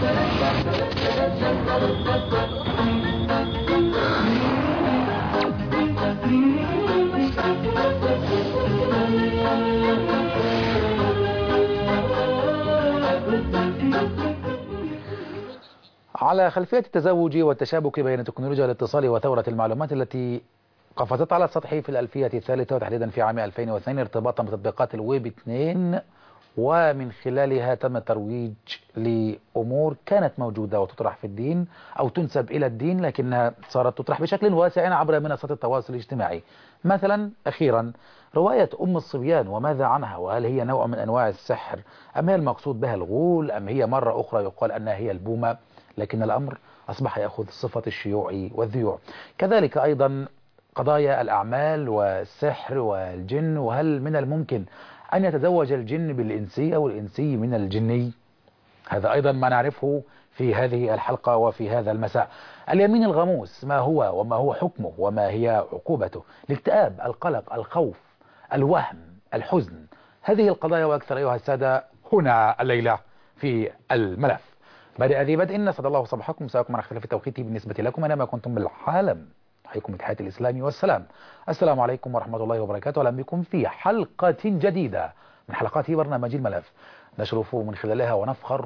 على خلفية التزاوج والتشابك بين تكنولوجيا الاتصال وثورة المعلومات التي قفزت على السطح في الألفية الثالثة وتحديدا في عام 2002 ارتباطا بتطبيقات الويب 2 ومن خلالها تم الترويج لأمور كانت موجودة وتطرح في الدين أو تنسب إلى الدين لكنها صارت تطرح بشكل واسع عبر منصات التواصل الاجتماعي مثلا أخيرا رواية أم الصبيان وماذا عنها وهل هي نوع من أنواع السحر أم هي المقصود بها الغول أم هي مرة أخرى يقال أنها هي البومة لكن الأمر أصبح يأخذ صفة الشيوع والذيوع كذلك أيضا قضايا الأعمال والسحر والجن وهل من الممكن أن يتزوج الجن بالإنسي أو الإنسي من الجني هذا أيضا ما نعرفه في هذه الحلقة وفي هذا المساء اليمين الغموس ما هو وما هو حكمه وما هي عقوبته الاكتئاب القلق الخوف الوهم الحزن هذه القضايا وأكثر أيها السادة هنا الليلة في الملف بدأ ذي بدء نسعد الله صباحكم سواكم على اختلاف التوقيت بالنسبة لكم أنا ما كنتم بالعالم أحييكم بتحية الإسلام والسلام السلام عليكم ورحمة الله وبركاته أهلا بكم في حلقة جديدة من حلقات برنامج الملف نشرف من خلالها ونفخر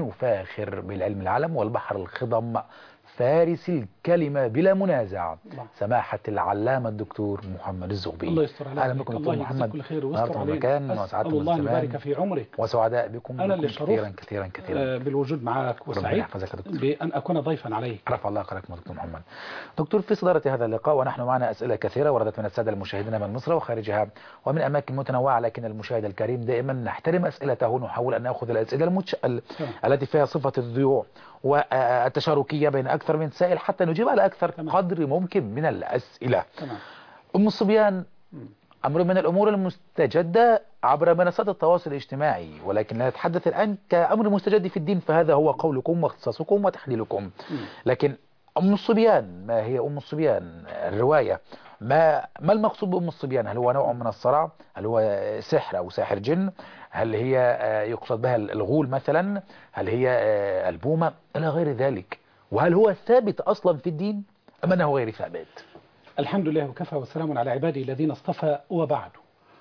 ونفاخر بالعلم العلم والبحر الخضم فارس الكلمة بلا منازع سماحة العلامة الدكتور محمد الزغبي الله يستر عليك أهلا بكم دكتور محمد كل خير ويستر عليك المكان وسعادة الله الاستماع يبارك في عمرك وسعداء بكم أنا اللي بكم شرفت كثيرا كثيرا كثيرا آه، بالوجود معك ربنا وسعيد يحفظك يا دكتور بأن أكون ضيفا عليك رفع الله قدركم دكتور محمد دكتور في صدارة هذا اللقاء ونحن معنا أسئلة كثيرة وردت من السادة المشاهدين من مصر وخارجها ومن أماكن متنوعة لكن المشاهد الكريم دائما نحترم أسئلته نحاول أن نأخذ الأسئلة المتش... ال... تمام. التي فيها صفة الذيوع والتشاركية بين أكثر من سائل حتى نجيب على أكثر تمام. قدر ممكن من الأسئلة تمام أم الصبيان أمر من الأمور المستجدة عبر منصات التواصل الاجتماعي ولكن لا نتحدث الآن كأمر مستجد في الدين فهذا هو قولكم واختصاصكم وتحليلكم لكن أم الصبيان ما هي أم الصبيان الرواية ما ما المقصود بأم الصبيان هل هو نوع من الصرع هل هو سحر أو ساحر جن هل هي آه، يقصد بها الغول مثلا هل هي آه، البومة إلى غير ذلك وهل هو ثابت أصلا في الدين أم أنه غير ثابت الحمد لله وكفى وسلام على عباده الذين اصطفى وبعد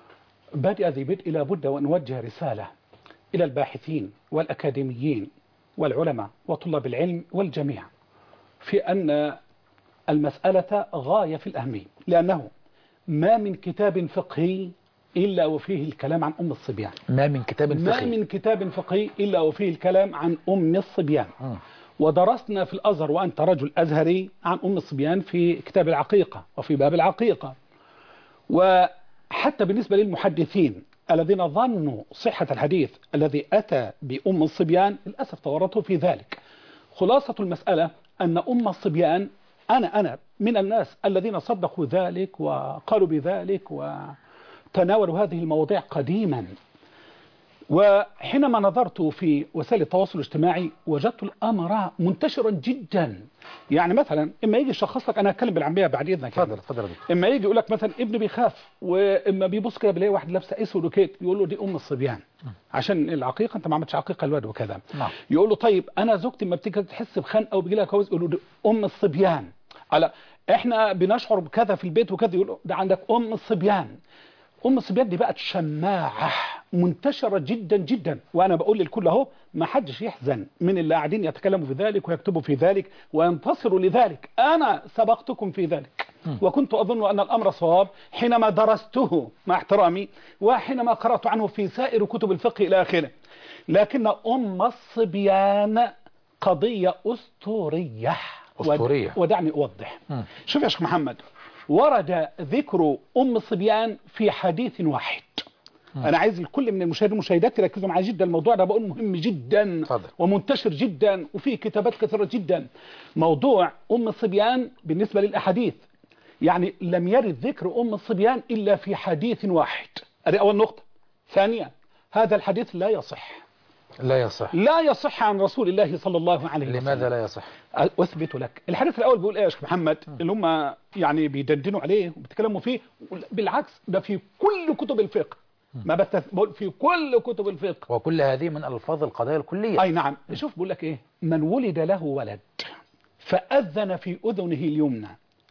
بادئ ذي بدء لابد وأن نوجه رسالة إلى الباحثين والأكاديميين والعلماء وطلاب العلم والجميع في أن المسألة غاية في الأهمية لأنه ما من كتاب فقهي إلا وفيه الكلام عن أم الصبيان ما من كتاب ما فقهي من كتاب فقهي إلا وفيه الكلام عن أم الصبيان مم. ودرسنا في الأزهر وأنت رجل أزهري عن أم الصبيان في كتاب العقيقة وفي باب العقيقة وحتى بالنسبة للمحدثين الذين ظنوا صحة الحديث الذي أتى بأم الصبيان للأسف تورطوا في ذلك خلاصة المسألة أن أم الصبيان أنا أنا من الناس الذين صدقوا ذلك وقالوا بذلك وتناولوا هذه المواضيع قديما وحينما نظرت في وسائل التواصل الاجتماعي وجدت الأمر منتشرا جدا يعني مثلا إما يجي يشخص لك أنا أتكلم بالعامية بعد إذنك تفضل تفضل يا دكتور. اما يجي يقول لك مثلا ابني بيخاف واما بيبص كده بيلاقي واحد لابسه اسود وكيت يقول له دي ام الصبيان عشان العقيقه انت ما عملتش عقيقه الواد وكذا نعم. يقول له طيب انا زوجتي لما بتيجي تحس بخنقه وبيجي لها كويس يقول له دي ام الصبيان على احنا بنشعر بكذا في البيت وكذا يقول له ده عندك ام الصبيان ام الصبيان دي بقت شماعه منتشره جدا جدا وانا بقول للكل اهو ما حدش يحزن من اللي قاعدين يتكلموا في ذلك ويكتبوا في ذلك وينتصروا لذلك انا سبقتكم في ذلك وكنت اظن ان الامر صواب حينما درسته مع احترامي وحينما قرات عنه في سائر كتب الفقه الى اخره لكن ام الصبيان قضيه اسطوريه أسطورية. ودعني اوضح مم. شوف يا شيخ محمد ورد ذكر أم الصبيان في حديث واحد أنا عايز الكل من المشاهدين والمشاهدات يركزوا معايا جدا الموضوع ده بقول مهم جدا اتفضل. ومنتشر جدا وفيه كتابات كثيرة جدا موضوع أم الصبيان بالنسبة للأحاديث يعني لم يرد ذكر أم الصبيان إلا في حديث واحد هذه أول نقطة ثانيا هذا الحديث لا يصح لا يصح لا يصح عن رسول الله صلى الله عليه وسلم لماذا لا يصح اثبت لك الحديث الاول بيقول ايه يا شيخ محمد اللي هم يعني بيدندنوا عليه وبيتكلموا فيه بالعكس ده في كل كتب الفقه ما بستث... بقول في كل كتب الفقه وكل هذه من ألفاظ القضايا الكلية أي نعم شوف بقول لك إيه من ولد له ولد فأذن في أذنه اليمنى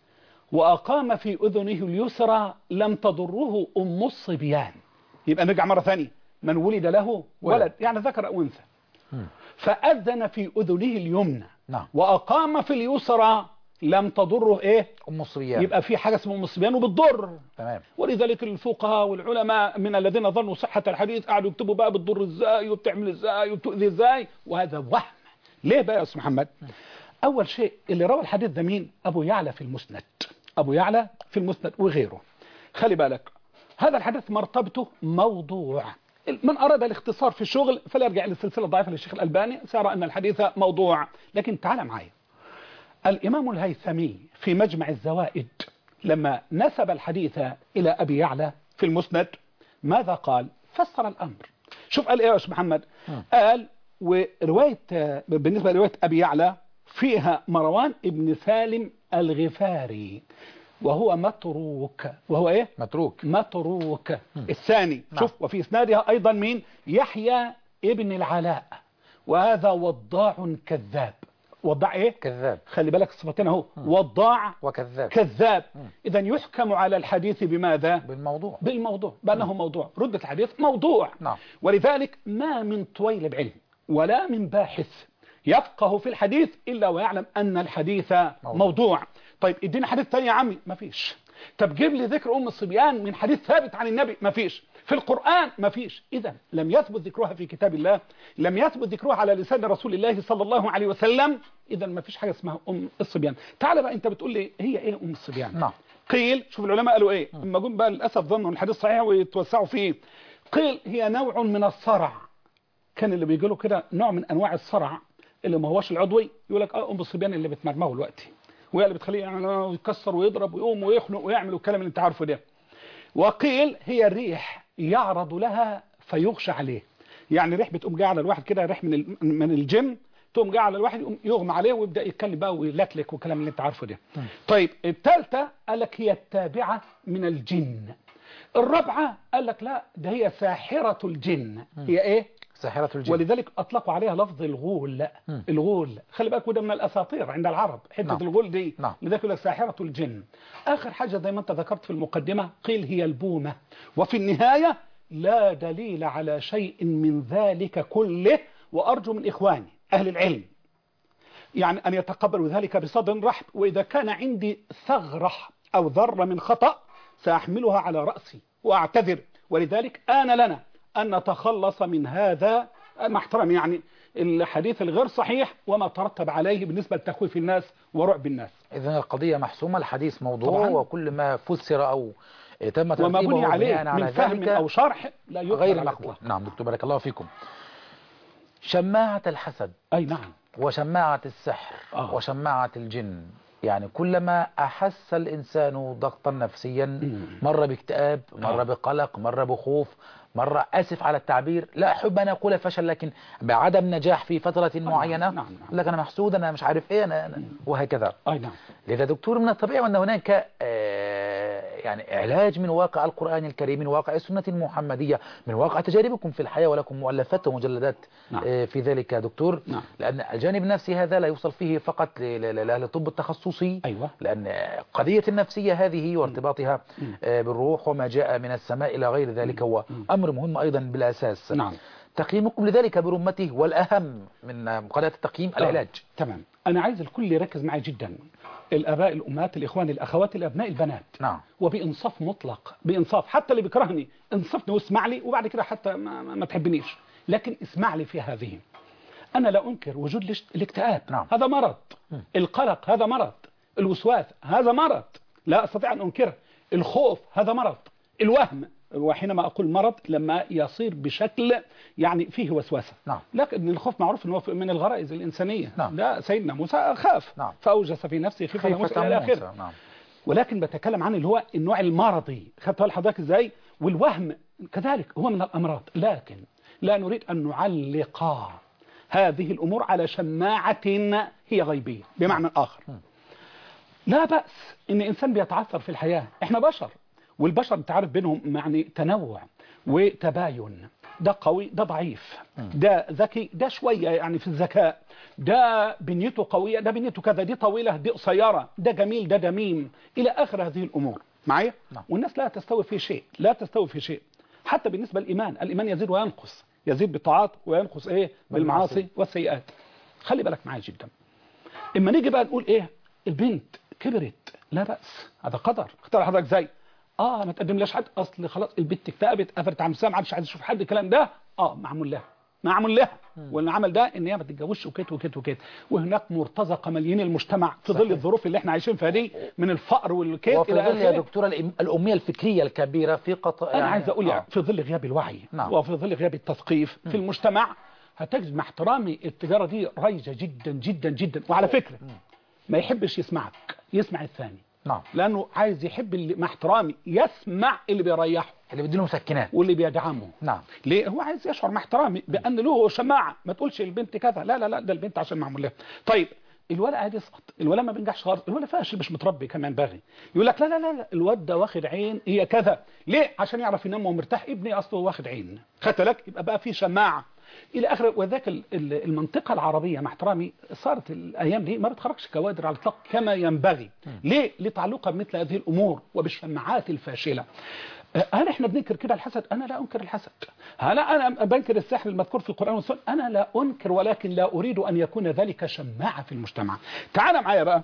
وأقام في أذنه اليسرى لم تضره أم الصبيان يبقى نرجع مرة ثانية من ولد له ولد, ولد. يعني ذكر أو أنثى مم. فأذن في أذنه اليمنى نعم وأقام في اليسرى لم تضره إيه أم الصبيان يبقى في حاجة اسمها أم الصبيان وبتضر تمام ولذلك الفقهاء والعلماء من الذين ظنوا صحة الحديث قعدوا يكتبوا بقى بتضر ازاي وبتعمل ازاي وبتؤذي ازاي وهذا وهم ليه بقى يا استاذ محمد اول شيء اللي روى الحديث ده مين ابو يعلى في المسند ابو يعلى في المسند وغيره خلي بالك هذا الحديث مرتبته موضوع من أراد الاختصار في الشغل فليرجع للسلسلة الضعيفة للشيخ الألباني سيرى أن الحديث موضوع لكن تعال معايا الإمام الهيثمي في مجمع الزوائد لما نسب الحديث إلى أبي يعلى في المسند ماذا قال فسر الأمر شوف قال إيه يا أستاذ محمد قال ورواية بالنسبة لرواية أبي يعلى فيها مروان ابن سالم الغفاري وهو متروك وهو إيه متروك متروك الثاني نعم. شوف وفي إسنادها أيضا مين يحيى ابن العلاء وهذا وضاع كذاب وضاع إيه كذاب خلي بالك الصفتين اهو وضاع وكذاب كذاب إذا يحكم على الحديث بماذا بالموضوع بالموضوع بأنه موضوع ردة الحديث موضوع نعم ولذلك ما من طويل بعلم ولا من باحث يفقه في الحديث إلا ويعلم أن الحديث موضوع, موضوع. طيب ادينا حديث تاني يا عمي مفيش طب جيب لي ذكر أم الصبيان من حديث ثابت عن النبي مفيش في القرآن مفيش إذا لم يثبت ذكرها في كتاب الله لم يثبت ذكرها على لسان رسول الله صلى الله عليه وسلم إذا مفيش حاجة اسمها أم الصبيان تعال بقى أنت بتقول لي هي إيه أم الصبيان نعم قيل شوف العلماء قالوا إيه اما جم بقى للأسف ظنوا الحديث صحيح ويتوسعوا فيه قيل هي نوع من الصرع كان اللي بيجي له كده نوع من أنواع الصرع اللي ما هوش العضوي يقول لك اه ام الصبيان اللي بتمرمغه دلوقتي وهي اللي بتخليه يعني يكسر ويضرب ويقوم ويخنق ويعمل الكلام اللي انت عارفه ده وقيل هي الريح يعرض لها فيغشى عليه يعني ريح بتقوم جايه على الواحد كده ريح من ال- من الجن تقوم جايه على الواحد يقوم يغمى عليه ويبدا يتكلم بقى ويلكلك والكلام اللي انت عارفه ده طيب الثالثه قال لك هي التابعه من الجن الرابعه قال لك لا ده هي ساحره الجن هي ايه ساحرة الجن ولذلك اطلقوا عليها لفظ الغول لا مم. الغول خلي بالك وده من الاساطير عند العرب حته نعم. الغول دي نعم. لذلك يقول لك ساحره الجن اخر حاجه زي ما انت ذكرت في المقدمه قيل هي البومه وفي النهايه لا دليل على شيء من ذلك كله وارجو من اخواني اهل العلم يعني ان يتقبلوا ذلك بصدر رحب واذا كان عندي ثغره او ذره من خطا ساحملها على راسي واعتذر ولذلك آن لنا أن نتخلص من هذا مع احترامي يعني الحديث الغير صحيح وما ترتب عليه بالنسبة لتخويف الناس ورعب الناس إذن القضية محسومة الحديث موضوع طبعاً. وكل ما فسر أو تم وما ترتيبه بني عليه بناء على من فهم ذلك أو شرح لا يقبل غير على مقبول الإطلاق. نعم دكتور بارك الله فيكم شماعة الحسد أي نعم وشماعة السحر آه. وشماعة الجن يعني كلما أحس الإنسان ضغطا نفسيا مم. مر باكتئاب مر آه. بقلق مر بخوف مر أسف على التعبير لا أحب أن أقول فشل لكن بعدم نجاح في فترة معينة نعم، نعم. لك أنا محسود أنا مش عارف إيه أنا أنا وهكذا أي نعم لذا دكتور من الطبيعي أن هناك آه، يعني علاج من واقع القرآن الكريم من واقع السنة المحمدية من واقع تجاربكم في الحياة ولكم مؤلفات ومجلدات نعم. آه، في ذلك يا دكتور نعم. لأن الجانب النفسي هذا لا يوصل فيه فقط ل- ل- لأهل الطب التخصصي أيوة لأن قضية النفسية هذه وارتباطها مم. آه، بالروح وما جاء من السماء إلى غير ذلك هو مم. أمر مهم أيضا بالأساس نعم تقييمكم لذلك برمته والأهم من مقالات التقييم العلاج تمام أنا عايز الكل يركز معي جدا الآباء الأمهات الإخوان الأخوات الأبناء البنات نعم وبإنصاف مطلق بإنصاف حتى اللي بيكرهني انصفني واسمع لي وبعد كده حتى ما, ما, ما تحبنيش لكن اسمع لي في هذه أنا لا أنكر وجود الاش- الاكتئاب نعم. هذا مرض مم. القلق هذا مرض الوسواس هذا مرض لا أستطيع أن أنكره الخوف هذا مرض الوهم وحينما أقول مرض لما يصير بشكل يعني فيه وسوسة نعم. لكن الخوف معروف أنه من الغرائز الإنسانية نعم. لا سيدنا موسى خاف نعم. فأوجس في نفسه خيفة موسى إلى آخره موسى نعم ولكن بتكلم عن اللي هو النوع المرضي خدت بال حضرتك ازاي والوهم كذلك هو من الامراض لكن لا نريد ان نعلق هذه الامور على شماعه هي غيبيه بمعنى اخر لا باس ان انسان بيتعثر في الحياه احنا بشر والبشر انت عارف بينهم يعني تنوع وتباين ده قوي ده ضعيف ده ذكي ده شوية يعني في الذكاء ده بنيته قوية ده بنيته كذا دي طويلة دي قصيرة ده جميل ده دميم إلى آخر هذه الأمور معايا نعم. والناس لا تستوي في شيء لا تستوي في شيء حتى بالنسبة للإيمان الإيمان يزيد وينقص يزيد بالطاعات وينقص إيه بالمعاصي بالمعاصي. والسيئات خلي بالك معايا جدا اما نيجي بقى نقول ايه البنت كبرت لا بأس هذا قدر اختار حضرتك زي اه ما تقدملاش حد اصل خلاص البنت اكتئبت قفلت عن ما عادش عايز اشوف حد الكلام ده اه معمول لها معمول لها والعمل ده ان هي ما تتجوزش وكت وكت وكت وهناك مرتزقه مليين المجتمع في ظل صحيح. الظروف اللي احنا عايشين فيها دي من الفقر والكيت وفي الى ظل يا اخره دكتورة الإم- الأمية الفكرية الكبيرة في قطع انا عايز اقول يعني آه. في ظل غياب الوعي نعم. وفي ظل غياب التثقيف في المجتمع هتجد مع احترامي التجاره دي ريجه جدا جدا جدا وعلى فكره ما يحبش يسمعك يسمع الثاني نعم لانه عايز يحب اللي مع احترامي يسمع اللي بيريحه اللي بيديله مسكنات واللي بيدعمه نعم ليه هو عايز يشعر مع احترامي بان له شماعه ما تقولش البنت كذا لا لا لا ده البنت عشان معمول لها طيب الولد قاعد يسقط الولد ما بينجحش خالص الولد فاشل مش متربي كما ينبغي يقول لك لا لا لا لا الواد ده واخد عين هي كذا ليه عشان يعرف ينام وهو مرتاح ابني اصله واخد عين خدت لك يبقى بقى في شماعه الى اخره وذاك ال- ال- المنطقه العربيه مع احترامي صارت الايام دي ما بتخرجش كوادر على الاطلاق كما ينبغي ليه لتعلقها بمثل هذه الامور وبالشماعات الفاشله آه، هل احنا بننكر كده الحسد انا لا انكر الحسد هل انا بنكر السحر المذكور في القران والسنه انا لا انكر ولكن لا اريد ان يكون ذلك شماعه في المجتمع تعال معايا بقى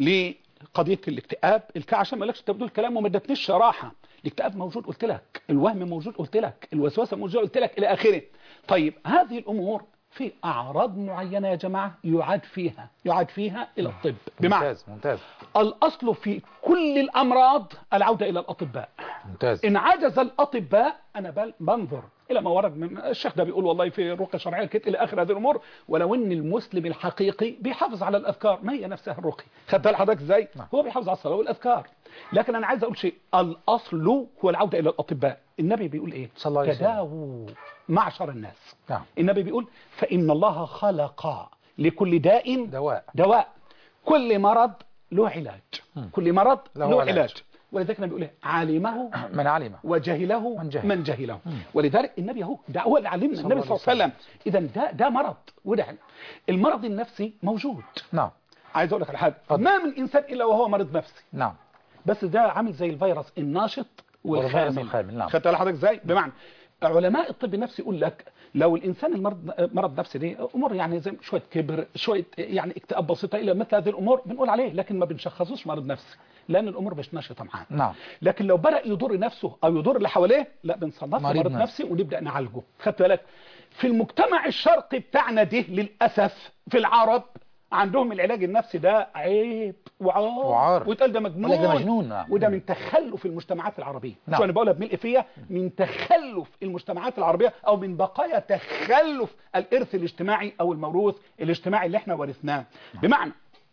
لقضيه الاكتئاب الك- عشان ما لكش انت بتقول كلام وما ادتنيش شراحه الاكتئاب موجود قلت لك الوهم موجود قلت لك الوسوسه موجوده قلت لك الى اخره طيب هذه الامور في اعراض معينه يا جماعه يعاد فيها يعاد فيها الى الطب بمعنى ممتاز ممتاز الاصل في كل الامراض العوده الى الاطباء ممتاز إن عجز الأطباء أنا بل بنظر إلى ما ورد من الشيخ ده بيقول والله في رقية شرعية كده إلى آخر هذه الأمور ولو إن المسلم الحقيقي بيحافظ على الأذكار ما هي نفسها الرقية خدت لحضرتك إزاي؟ نعم. هو بيحافظ على الصلاة والأذكار لكن أنا عايز أقول شيء الأصل هو العودة إلى الأطباء النبي بيقول إيه؟ صلى الله عليه وسلم. تداووا معشر الناس نعم النبي بيقول فإن الله خلق لكل داء دواء دواء كل مرض له علاج كل مرض له له, علاج. علاج ولذلك النبي بيقول إيه؟ علمه من علم وجهله من جهل. من جهله ولذلك النبي هو ده هو اللي علمنا النبي صلى الله عليه وسلم اذا ده ده مرض وده المرض النفسي موجود نعم عايز اقول لك على حاجه اتفضل. ما من انسان الا وهو مريض نفسي نعم بس ده عامل زي الفيروس الناشط والفيروس والخامل الخامل، نعم. خدت بالك حضرتك ازاي بمعنى علماء الطب النفسي يقول لك لو الانسان المرض مرض نفسي دي امور يعني زي شويه كبر شويه يعني اكتئاب بسيطه الى مثل هذه الامور بنقول عليه لكن ما بنشخصوش مرض نفسي لان الامور مش نشطه معاه نعم لكن لو بدأ يضر نفسه أو يضر اللي حواليه لا بنصنفه مريض مريض نفسي. نفسي ونبدأ نعالجه خدت بالك في المجتمع الشرقي بتاعنا ده للأسف في العرب عندهم العلاج النفسي ده عيب وعار, وعار. ويتقال ده مجنون ولا ده مجنون، نعم. وده من تخلف المجتمعات العربية نعم. شو أنا بقولها بملء فيها من تخلف المجتمعات العربية أو من بقايا تخلف الإرث الاجتماعي أو الموروث الاجتماعي اللي احنا ورثناه بمعنى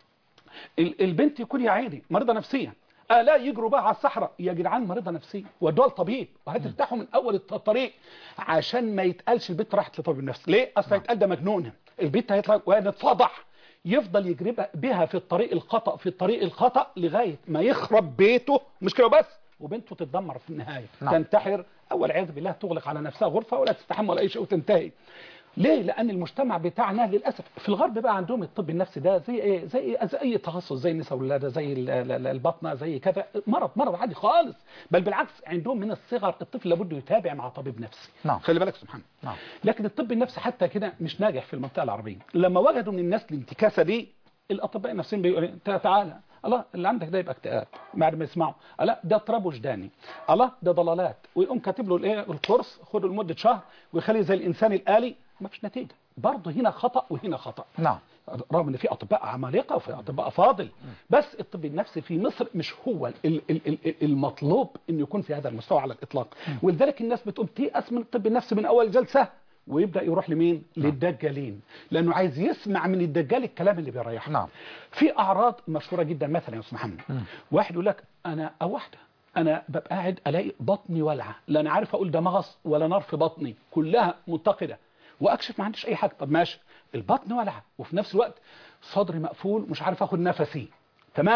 ال- البنت يكون يا عيني مريضه نفسيا آه لا يجروا بقى على الصحراء يا جدعان مريضه نفسيه ودوها لطبيب وهتفتحوا من اول الط- الطريق عشان ما يتقالش البنت راحت لطبيب النفس ليه اصل هيتقال ده مجنونه البنت هيطلع ونتفضح يفضل يجري بقى- بها في الطريق الخطا في الطريق الخطا لغايه ما يخرب بيته مش كده بس وبنته تتدمر في النهايه نعم. تنتحر او والعياذ بالله تغلق على نفسها غرفه ولا تستحمل ولا اي شيء وتنتهي ليه؟ لأن المجتمع بتاعنا للأسف في الغرب بقى عندهم الطب النفسي ده زي إيه؟ زي إيه؟ زي أي تخصص زي النساء والولادة زي ال- ال- ال- البطنة زي كذا مرض مرض عادي خالص بل بالعكس عندهم من الصغر الطفل لابد يتابع مع طبيب نفسي نعم. خلي بالك سبحان نعم. لكن الطب النفسي حتى كده مش ناجح في المنطقة العربية لما وجدوا من الناس الانتكاسة دي الأطباء النفسيين بيقولوا إيه؟ تع- تعالى الله اللي عندك ده يبقى اكتئاب بعد ما يسمعوا لا ده اضطراب وجداني الله ده ضلالات ويقوم كاتب له الايه الكورس خده لمده شهر ويخليه زي الانسان الالي ما فيش نتيجه برضه هنا خطا وهنا خطا نعم رغم ان في اطباء عمالقه وفي اطباء فاضل بس الطب النفسي في مصر مش هو ال- ال- ال- ال- المطلوب انه يكون في هذا المستوى على الاطلاق ولذلك الناس بتقوم تيأس من الطب النفسي من اول جلسه ويبدا يروح لمين للدجالين لانه عايز يسمع من الدجال الكلام اللي بيريحه نعم. في اعراض مشهوره جدا مثلا يا استاذ محمد واحد يقول لك انا او واحده انا ببقى قاعد الاقي بطني ولعه لا انا عارف اقول ده مغص ولا نار في بطني كلها منتقده واكشف ما عنديش اي حاجه طب ماشي البطن ولعه وفي نفس الوقت صدري مقفول مش عارف اخد نفسي تمام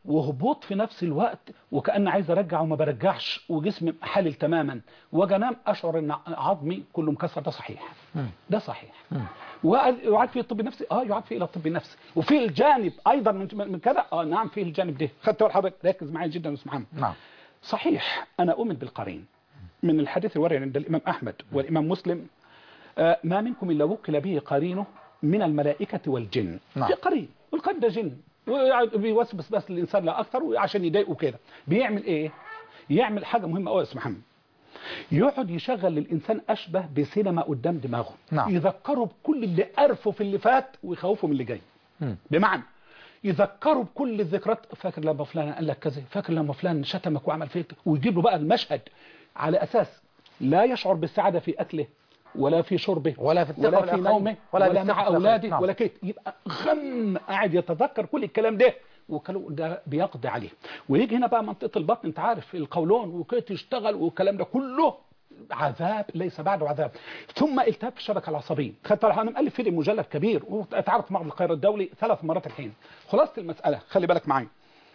وهبوط في نفس الوقت وكأن عايز ارجع وما برجعش وجسمي حالل تماما واجي انام اشعر ان عظمي كله مكسر ده صحيح مم. ده صحيح مم. ويعاد فيه الطب النفسي اه يعاد فيه الى الطب النفسي وفي الجانب ايضا من, من كذا اه نعم فيه الجانب ده خدت بالك حضرتك ركز معايا جدا يا استاذ محمد نعم صحيح أنا أؤمن بالقرين من الحديث الورد عند الإمام أحمد والإمام مسلم آه، ما منكم إلا وكل به قرينه من الملائكة والجن نعم. في قرين والقرين ده جن ويقعد بيوسوس بس الإنسان لا أكثر عشان يضايقه كده بيعمل إيه؟ يعمل حاجة مهمة أوي يا أستاذ محمد يقعد يشغل للإنسان أشبه بسينما قدام دماغه نعم. يذكره بكل اللي قرفه في اللي فات ويخوفه من اللي جاي مم. بمعنى يذكروا بكل الذكريات فاكر لما فلان قال لك كذا فاكر لما فلان شتمك وعمل فيك ويجيب له بقى المشهد على اساس لا يشعر بالسعاده في اكله ولا في شربه ولا في الثقة ولا في بالآخرين، نومه ولا ولا, بالثقة مع بالآخرين. اولاده نعم. ولا كده يبقى غم قاعد يتذكر كل الكلام ده وكلو ده بيقضي عليه ويجي هنا بقى منطقه البطن انت عارف القولون وكده يشتغل والكلام ده كله عذاب ليس بعده عذاب ثم التهاب في الشبكه العصبيه خدت بالك انا مؤلف فيه مجلد كبير واتعرض معه القاهره الدولي ثلاث مرات الحين خلاصه المساله خلي بالك معايا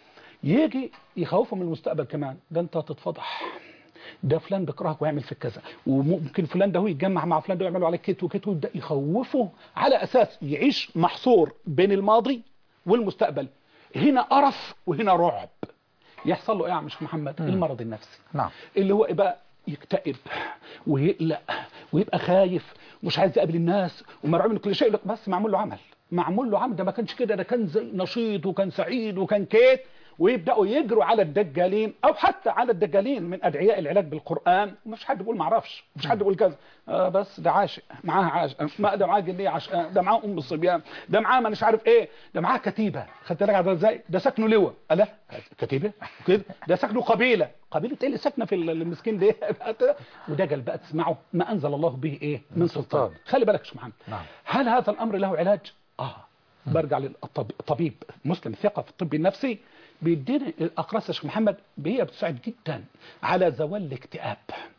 يجي يخوفه من المستقبل كمان ده انت هتتفضح ده فلان بيكرهك ويعمل فيك كذا وممكن فلان ده هو يتجمع مع فلان ده ويعملوا عليك كت وكت ويبدا يخوفه على اساس يعيش محصور بين الماضي والمستقبل هنا قرف وهنا رعب يحصل له ايه يا عم شيخ محمد المرض النفسي نعم اللي هو بقى يكتئب ويقلق ويبقى خايف ومش عايز يقابل الناس ومرعوب من كل شيء لك بس معمول له عمل معمول له عمل ده ما كانش كده ده كان زي نشيط وكان سعيد وكان كيت ويبداوا يجروا على الدجالين او حتى على الدجالين من ادعياء العلاج بالقران ومش حد بيقول ما اعرفش مش حد بيقول كذا آه بس ده عاشق معاه عاشق ما ده معاه جنيه عاشق ده معاه ام الصبيان ده معاه ما مش عارف ايه ده معاه كتيبه خدت بالك ده ازاي ده سكنه لواء لا كتيبه كده ده سكنه قبيله قبيله ايه اللي ساكنه في المسكين ده ودجل بقى تسمعه ما انزل الله به ايه من سلطان سلطان. خلي بالك يا شيخ محمد نعم. هل هذا الامر له علاج اه برجع للطبيب مسلم ثقه في الطب النفسي بيديني الاقراص يا شيخ محمد هي بتساعد جدا على زوال الاكتئاب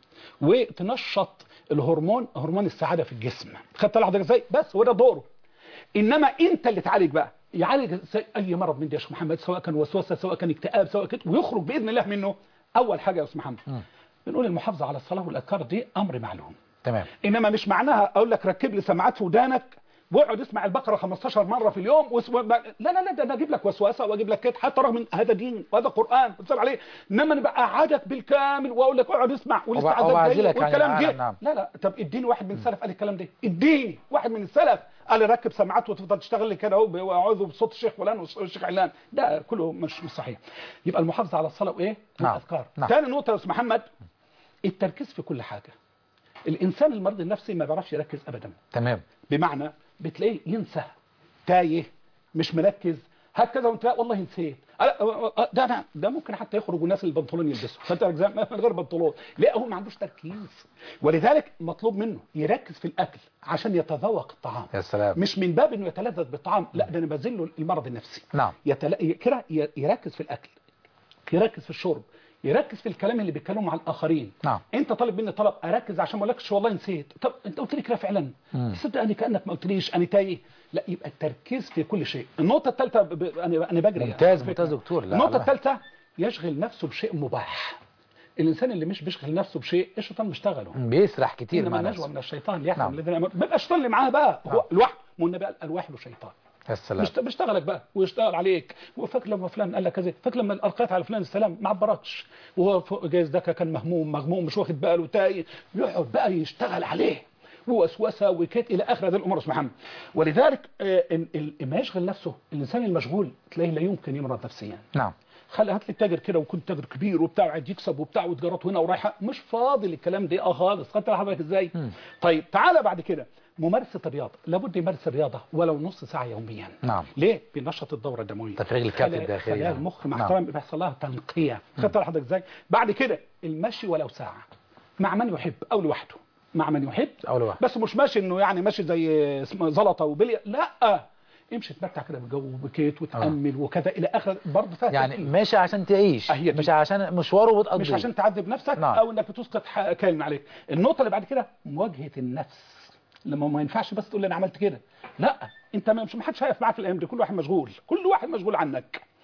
وتنشط الهرمون هرمون السعاده في الجسم خدت بالك حضرتك ازاي بس هو ده دوره انما انت اللي تعالج بقى يعالج زي اي مرض من ده يا شيخ محمد سواء كان وسوسه سواء كان اكتئاب سواء كده ويخرج باذن الله منه اول حاجه يا استاذ محمد بنقول المحافظه على الصلاه والاذكار دي امر معلوم تمام انما مش معناها اقول لك ركب لي سماعات في ودانك واقعد اسمع البقره 15 مره في اليوم واسم... لا لا لا ده انا اجيب لك وسوسه واجيب لك كده حتى رغم ان هذا دين وهذا قران بتصل عليه انما انا بقى اقعدك بالكامل واقول لك اقعد اسمع والاستعاذات وأعزلك جاي عن والكلام العالم، جه نعم. لا لا طب اديني واحد من السلف قال الكلام ده اديني واحد من السلف قال ركب سماعات وتفضل تشتغل لي كده اهو واعوذ بصوت الشيخ فلان والشيخ علان ده كله مش مش صحيح يبقى المحافظه على الصلاه وايه نعم، والاذكار نعم. ثاني نقطه يا استاذ محمد التركيز في كل حاجه الانسان المريض النفسي ما بيعرفش يركز ابدا تمام بمعنى بتلاقيه ينسى تايه مش مركز هكذا وانت لا والله نسيت ألا- ده انا ده ممكن حتى يخرج الناس اللي البنطلون يلبسوا فانت أجزاء من غير بنطلون لا هو ما عندوش تركيز ولذلك مطلوب منه يركز في الاكل عشان يتذوق الطعام يا سلام مش من باب انه يتلذذ بالطعام لا ده انا بذله المرض النفسي نعم يتل... كده ي- يركز في الاكل يركز في الشرب يركز في الكلام اللي بيتكلموا مع الاخرين نعم. انت طالب مني طلب اركز عشان ما اقولكش والله نسيت طب انت قلت لي كده فعلا مم. صدقني كانك ما قلتليش انا تايه لا يبقى التركيز في كل شيء النقطه الثالثه ب... ب... انا انا بجري ممتاز على ممتاز فكرة. دكتور لا النقطه لا. الثالثه يشغل نفسه بشيء مباح الانسان اللي مش بيشغل نفسه بشيء الشيطان بيشتغله بيسرح كتير انما مع النجوى نفسه من الشيطان يحزن نعم. الذين امنوا بيبقى الشيطان اللي معاه بقى هو نعم. لوحده ما النبي قال الواحد شيطان يا سلام بيشت- بيشتغلك بقى ويشتغل عليك وفاكر لما فلان قال لك كذا فاكر لما القيت على فلان السلام ما عبركش وهو فوق جايز ده كان مهموم مغموم مش واخد باله تايه يقعد بقى يشتغل عليه ووسوسه وكيت الى اخر هذه الامور يا أستاذ محمد ولذلك آه، ال- ال- ما يشغل نفسه الانسان المشغول تلاقيه لا يمكن يمرض نفسيا نعم خلي هات لي التاجر كده وكنت تاجر كبير وبتاع وعايز يكسب وبتاع وتجارته هنا ورايحه مش فاضي للكلام ده اه خالص خدت بالك حضرتك ازاي؟ مم. طيب تعالى بعد كده ممارسه الرياضه لابد يمارس الرياضه ولو نص ساعه يوميا نعم ليه؟ بينشط الدوره الدمويه تفريغ الكبت خلايا- الداخلي خلايا نعم. المخ مع نعم. احترام بيحصل لها تنقيه خدت بالك حضرتك ازاي؟ بعد كده المشي ولو ساعه مع من يحب او لوحده مع من يحب أو لوحده. بس مش ماشي انه يعني ماشي زي اسمه زلطه وبليه لا امشي تمتع كده بالجو وبكيت وتامل وكذا الى اخره برضه فيها يعني تركيز. ماشي عشان تعيش آه، هي دي. مش عشان مشواره وتقضيه مش عشان تعذب نفسك نعم. او انك بتسقط ح- كائن عليك النقطه اللي بعد كده مواجهه النفس لما ما ينفعش بس تقول لي انا عملت كده لا انت ما- مش ما حدش هيقف معاك في الايام دي كل واحد مشغول كل واحد مشغول عنك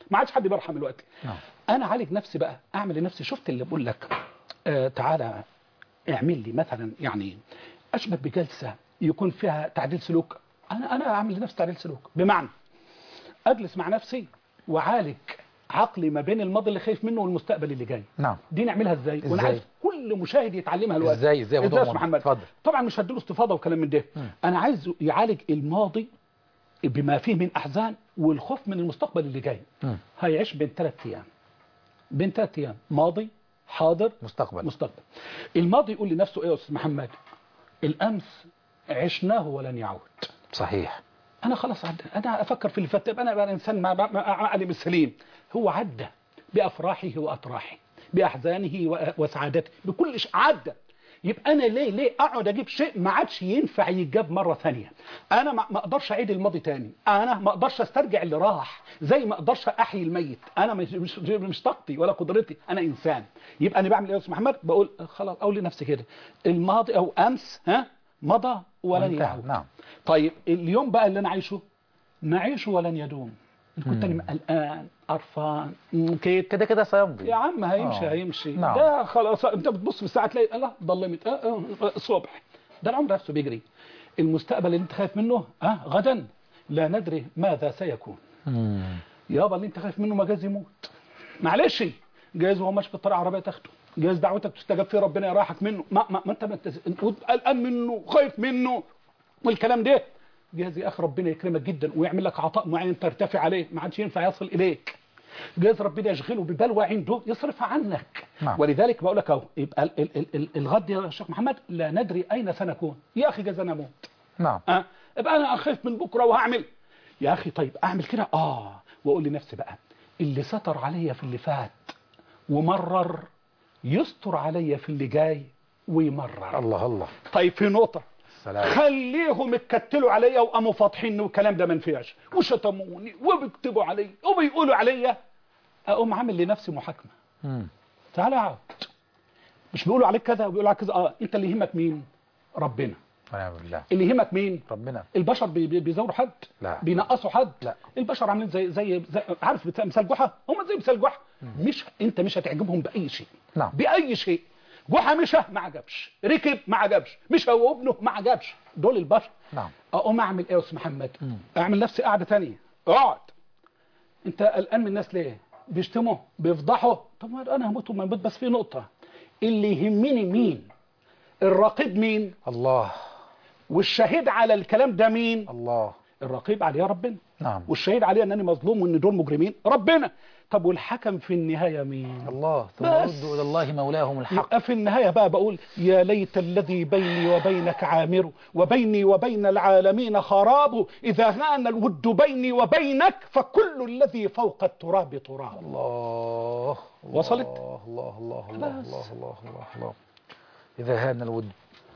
ما عادش حد بيرحم دلوقتي نعم. انا عالج نفسي بقى اعمل لنفسي شفت اللي بقول لك آه تعالى اعمل لي مثلا يعني اشبه بجلسه يكون فيها تعديل سلوك انا انا اعمل لنفسي تعديل سلوك بمعنى اجلس مع نفسي وعالج عقلي ما بين الماضي اللي خايف منه والمستقبل اللي جاي نعم دي نعملها ازاي إزاي؟ وانا عايز كل مشاهد يتعلمها الوقت ازاي ازاي ازاي موضوع يا أستاذ محمد اتفضل طبعا مش هديله استفاضه وكلام من ده مم. انا عايز يعالج الماضي بما فيه من احزان والخوف من المستقبل اللي جاي مم. هيعيش بين ثلاث ايام بين ثلاث ايام ماضي حاضر مستقبل مستقبل الماضي يقول لنفسه ايه يا استاذ محمد الامس عشناه ولن يعود صحيح انا خلاص عدى انا افكر في اللي فات طيب انا بقى انسان مع مع- مع عقلي بالسليم هو عدى بافراحه واطراحه باحزانه و- وسعادته بكل شيء عدى يبقى انا ليه ليه اقعد اجيب شيء ما عادش ينفع يتجاب مره ثانيه انا ما ما اقدرش اعيد الماضي تاني انا ما اقدرش استرجع اللي راح زي ما اقدرش احيي الميت انا مش مش, مش طاقتي ولا قدرتي انا انسان يبقى انا بعمل ايه يا استاذ محمد بقول خلاص اقول لنفسي كده الماضي او امس ها مضى ولن وانتهى. يعود نعم طيب اليوم بقى اللي انا عايشه نعيشه ولن يدوم كنت انا قلقان قرفان كده كده كده سيمضي يا عم هيمشي آه. هيمشي نعم. ده خلاص انت بتبص في الساعه تلاقي الله ضلمت آه آه آه، الصبح ده العمر نفسه بيجري المستقبل اللي انت خايف منه اه غدا لا ندري ماذا سيكون مم. يابا اللي انت خايف منه ما جاز يموت معلش جايز وهو ماشي في الطريق عربيه تاخده جايز دعوتك تستجاب فيه ربنا يراحك منه ما, ما, ما انت ما انت قلقان منه خايف منه والكلام ده جايز يا اخي ربنا يكرمك جدا ويعمل لك عطاء معين ترتفع عليه ما عادش ينفع يصل اليك جايز ربنا يشغله ببلوى عنده يصرفها عنك نعم. ولذلك بقول لك اهو يبقى ال- ال- ال- ال- الغد يا شيخ محمد لا ندري اين سنكون يا اخي جايز انا اموت نعم أه؟ ابقى انا اخاف من بكره وهعمل يا اخي طيب اعمل كده اه واقول لنفسي بقى اللي ستر عليا في اللي فات ومرر يستر عليا في اللي جاي ويمرر الله الله طيب في نقطه سلام خليهم يتكتلوا عليا وقاموا فاضحين والكلام ده ما ينفعش وشتموني وبيكتبوا عليا وبيقولوا عليا اقوم عامل لنفسي محاكمه مم. تعالى اقعد مش بيقولوا عليك كذا وبيقولوا عليك كذا اه انت اللي يهمك مين ربنا ونعم بالله اللي يهمك مين ربنا البشر بي- بي- بيزوروا حد لا. بينقصوا حد لا. البشر عاملين زي زي, زي عارف بتاع مثال جحا هم زي مثال جحا مش انت مش هتعجبهم باي شيء نعم. باي شيء جحا مشى ما عجبش ركب ما عجبش مشى هو وابنه ما عجبش دول البشر نعم اقوم اعمل ايه يا استاذ محمد اعمل نفسي قاعده ثانيه اقعد انت قلقان من الناس ليه بيشتموا بيفضحوا طب ما انا هموت وما هموت بس في نقطه اللي يهمني مين الرقيب مين الله والشهيد على الكلام ده مين الله الرقيب عليه ربنا نعم والشهيد عليه انني مظلوم وان دول مجرمين ربنا طب والحكم في النهايه مين الله ثم بس. ردوا الى الله مولاهم الحق يبقى في النهايه بقى بقول يا ليت الذي بيني وبينك عامر وبيني وبين العالمين خراب اذا كان الود بيني وبينك فكل الذي فوق التراب تراب الله وصلت؟ الله الله الله الله خلاص. الله الله الله الله إذا هان الود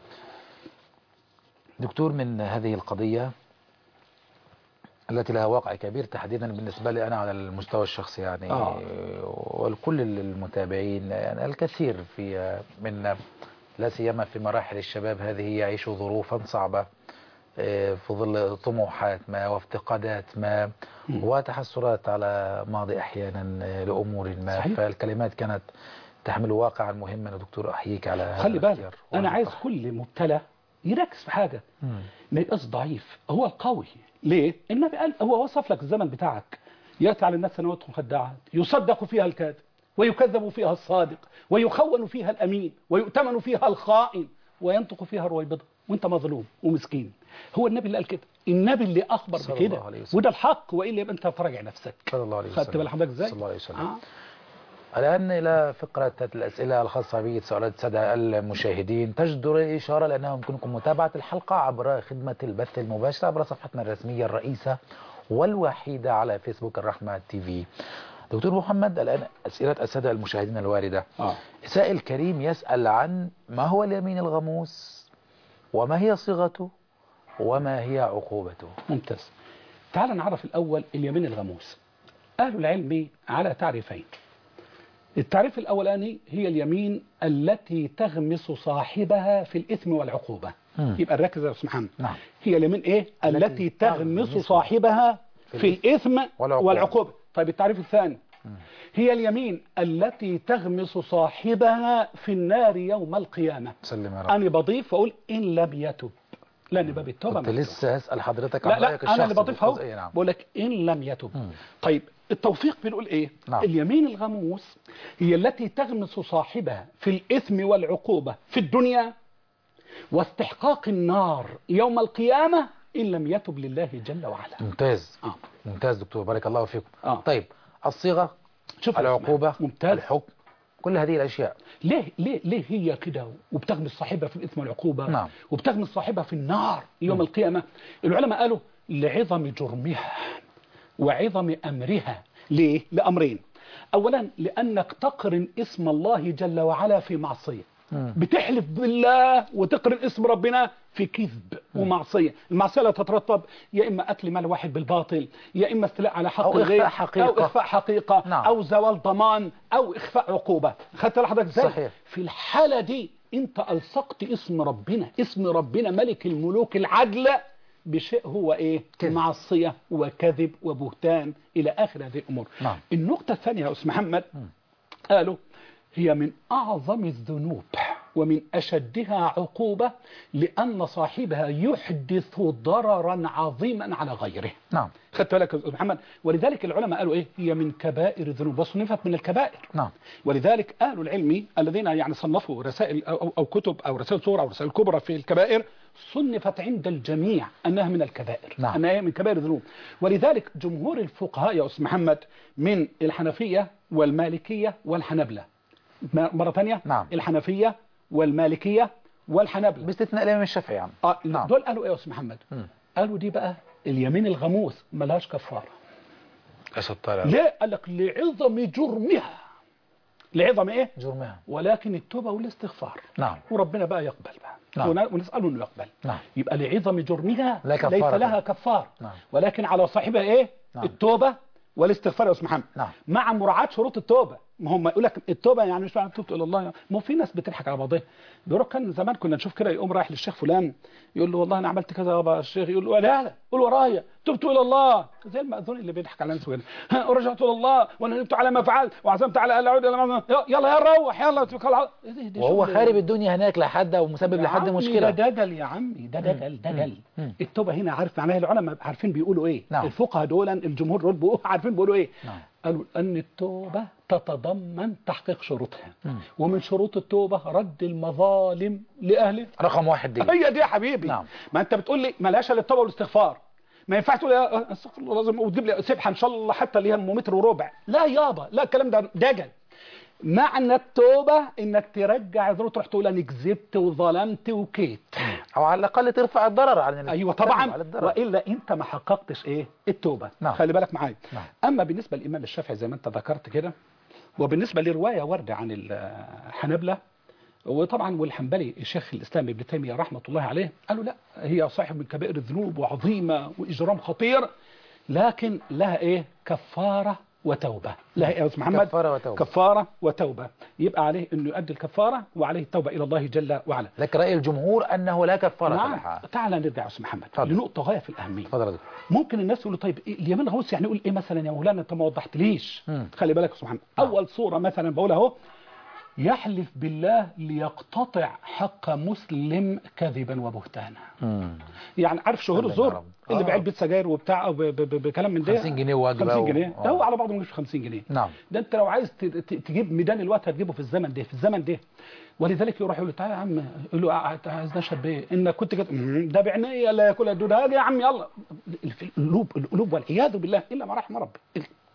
دكتور من هذه القضية التي لها واقع كبير تحديدا بالنسبة لي أنا على المستوى الشخصي يعني آه. والكل المتابعين يعني الكثير في من لا سيما في مراحل الشباب هذه يعيشوا ظروفا صعبة آه، في ظل طموحات ما وافتقادات ما وتحسرات على ماضي أحيانا آه، لأمور ما صحيح. فالكلمات كانت تحمل واقعا مهما يا دكتور أحييك على هذا خلي بالك الاختيار. انا عايز وهذا كل مبتلى يركز في حاجه مم. ما يبقاش ضعيف هو القوي ليه النبي قال هو وصف لك الزمن بتاعك ياتي على الناس سنوات خداعات يصدق فيها الكاذب ويكذب فيها الصادق ويخون فيها الامين ويؤتمن فيها الخائن وينطق فيها الرويبضه وانت مظلوم ومسكين هو النبي اللي قال كده النبي اللي اخبر صلى بكده الله عليه وسلم. وده الحق والا يبقى انت تراجع نفسك صلى الله عليه وسلم خدت بال حضرتك ازاي صلى الله عليه وسلم آه. الآن إلى فقرة الأسئلة الخاصة بسؤالات السادة المشاهدين تجدر الإشارة لأنها يمكنكم متابعة الحلقة عبر خدمة البث المباشر عبر صفحتنا الرسمية الرئيسة والوحيدة على فيسبوك الرحمة تي في دكتور محمد الآن أسئلة السادة المشاهدين الواردة اه سائل كريم يسأل عن ما هو اليمين الغموس وما هي صيغته وما هي عقوبته ممتاز تعال نعرف الأول اليمين الغموس أهل العلم على تعريفين التعريف الأولاني هي اليمين التي تغمس صاحبها في الإثم والعقوبة مم. يبقى نركز يا أستاذ محمد نعم هي اليمين إيه التي التي تغمس تغمس صاحبها في في الإثم والعقوبة. والعقوبة طيب التعريف الثاني هي اليمين التي تغمس صاحبها في النار يوم القيامة سلم يا رب أنا بضيف وأقول إن لم يتب لأن باب التوبة كنت مفتوح. لسه هسأل حضرتك لا عن لا رأيك أنا اللي الشخصي بضيف في أهو الجزئية، نعم بقول لك إن لم يتب مم. طيب التوفيق بنقول إيه نعم. اليمين الغموس هي التي تغمس صاحبها في الإثم والعقوبة في الدنيا واستحقاق النار يوم القيامة إن لم يتب لله جل وعلا ممتاز آه. ممتاز دكتور بارك الله فيكم آه. طيب الصيغة شوف يا العقوبة أسماء. ممتاز الحكم كل هذه الأشياء ليه ليه ليه هي كده وبتغمس صاحبها في الاثم والعقوبه نعم. وبتغمس صاحبها في النار يوم القيامه العلماء قالوا لعظم جرمها وعظم امرها ليه لامرين اولا لانك تقرن اسم الله جل وعلا في معصيه مم. بتحلف بالله وتقرن اسم ربنا في كذب ومعصيه المعصيه لا تترتب يا اما اكل مال واحد بالباطل يا اما استيلاء على حق أو إخفاء الغير حقيقة. او اخفاء حقيقه نعم. او زوال ضمان او اخفاء عقوبه خدت لحضرتك ازاي صحيح. في الحالة دي انت ألصقت اسم ربنا اسم ربنا ملك الملوك العدل بشيء هو ايه كذب. معصية وكذب وبهتان الى اخر هذه الامور نعم. النقطة الثانية يا استاذ محمد قالوا هي من اعظم الذنوب ومن اشدها عقوبة لان صاحبها يحدث ضررا عظيما على غيره نعم خدت بالك يا أستاذ محمد ولذلك العلماء قالوا ايه هي من كبائر الذنوب وصنفت من الكبائر نعم ولذلك أهل العلم الذين يعني صنفوا رسائل أو, أو- أو كتب أو رسائل صور أو رسائل كبرى في الكبائر صنفت عند الجميع أنها من الكبائر نعم. أنها من كبائر الذنوب ولذلك جمهور الفقهاء يا أستاذ محمد من الحنفية والمالكية والحنبلة م- مرة ثانية نعم. الحنفية والمالكية والحنبلة باستثناء الإمام الشافعي يعني آه نعم. دول قالوا إيه يا أستاذ محمد مم. قالوا دي بقى اليمين الغموس ملهاش كفارة أسد طالع ليه قال لك لعظم جرمها لعظم ايه جرمها ولكن التوبة والاستغفار نعم وربنا بقى يقبل بقى نعم. ون- ونسأله انه يقبل نعم يبقى لعظم جرمها لا كفارة ليس لها. لها كفار نعم. ولكن على صاحبها ايه نعم. التوبة والاستغفار يا استاذ محمد نعم. مع مراعاة شروط التوبة ما هم يقول لك التوبة يعني مش معنى تبت الى الله ما هو في ناس بتضحك على بعضها بيقولوا كان زمان كنا نشوف كده يقوم رايح للشيخ فلان يقول له والله انا عملت كذا يا الشيخ يقول له لا لا قول ورايا تبت الى الله زي المأذون اللي بيضحك على نفسه كده ها، ورجعت الى الله وانا تبت على ما فعلت وعزمت على الا اعود الى ما يلا يا روح يلا توكل على إيه دي- دي وهو شغل- خارب الدنيا هناك لحد أو مسبب يا لحد عمي مشكلة ده دجل يا عمي ده دجل دجل مم. التوبه هنا عارف معناها العلماء عارفين بيقولوا ايه نعم. الفقهاء دول الجمهور دول بيقولوا عارفين بيقولوا ايه نعم. قالوا ان التوبه تتضمن تحقيق شروطها مم. ومن شروط التوبه رد المظالم لاهله رقم واحد دي هي دي يا حبيبي نعم. ما انت بتقول لي ملهاش الا التوبه والاستغفار ما ينفعش تقول يا استغفر الله لازم وتجيب لي سبحه ان شاء الله حتى اللي هي ام متر وربع لا يابا لا الكلام ده دجل معنى التوبه انك ترجع ذنوب تروح تقول انا كذبت وظلمت وكيت أو على الأقل ترفع الضرر عن ال- ايوه تتكلم طبعا على الضرر والا انت ما حققتش ايه التوبه نعم. خلي بالك معايا نعم. اما بالنسبه للامام الشافعي زي ما انت ذكرت كده وبالنسبه لروايه وارده عن الحنابلة وطبعا والحنبلي الشيخ الاسلام ابن تيميه رحمه الله عليه قالوا لا هي صاحب من كبائر الذنوب وعظيمه واجرام خطير لكن لها ايه كفاره وتوبه لها ايه يا استاذ محمد كفارة وتوبة. كفاره وتوبه يبقى عليه انه يؤدي الكفاره وعليه التوبه الى الله جل وعلا لكن رأي الجمهور أنه لا كفارة نعم لها تعال نرجع يا استاذ محمد اتفضل. لنقطه غايه في الاهميه تفضل يا دكتور ممكن الناس يقولوا طيب إيه اليمين الغوص يعني يقول ايه مثلا يا مولانا انت ما وضحتليش مم. خلي بالك يا استاذ محمد نعم. اول صوره مثلا بقولها اهو يحلف بالله ليقتطع حق مسلم كذبا وبهتانا مم. يعني عارف شهور الله الزور يرحمه. اللي آه. بعلبه سجاير وبتاع أو ب- ب- ب- بكلام من ده 50 جنيه وجبة 50 و- جنيه آه. ده هو على بعضه مش 50 جنيه نعم ده انت لو عايز ت- ت- تجيب ميدان الوقت هتجيبه في الزمن ده في الزمن ده ولذلك يروح يقول له تعالى يا عم يقول له ع- عايز نشرب ايه انك كنت كده "مم، ده بعينيا لا ياكل الدود هاجي يا عم يلا في القلوب القلوب والعياذ بالله الا ما رحم ربي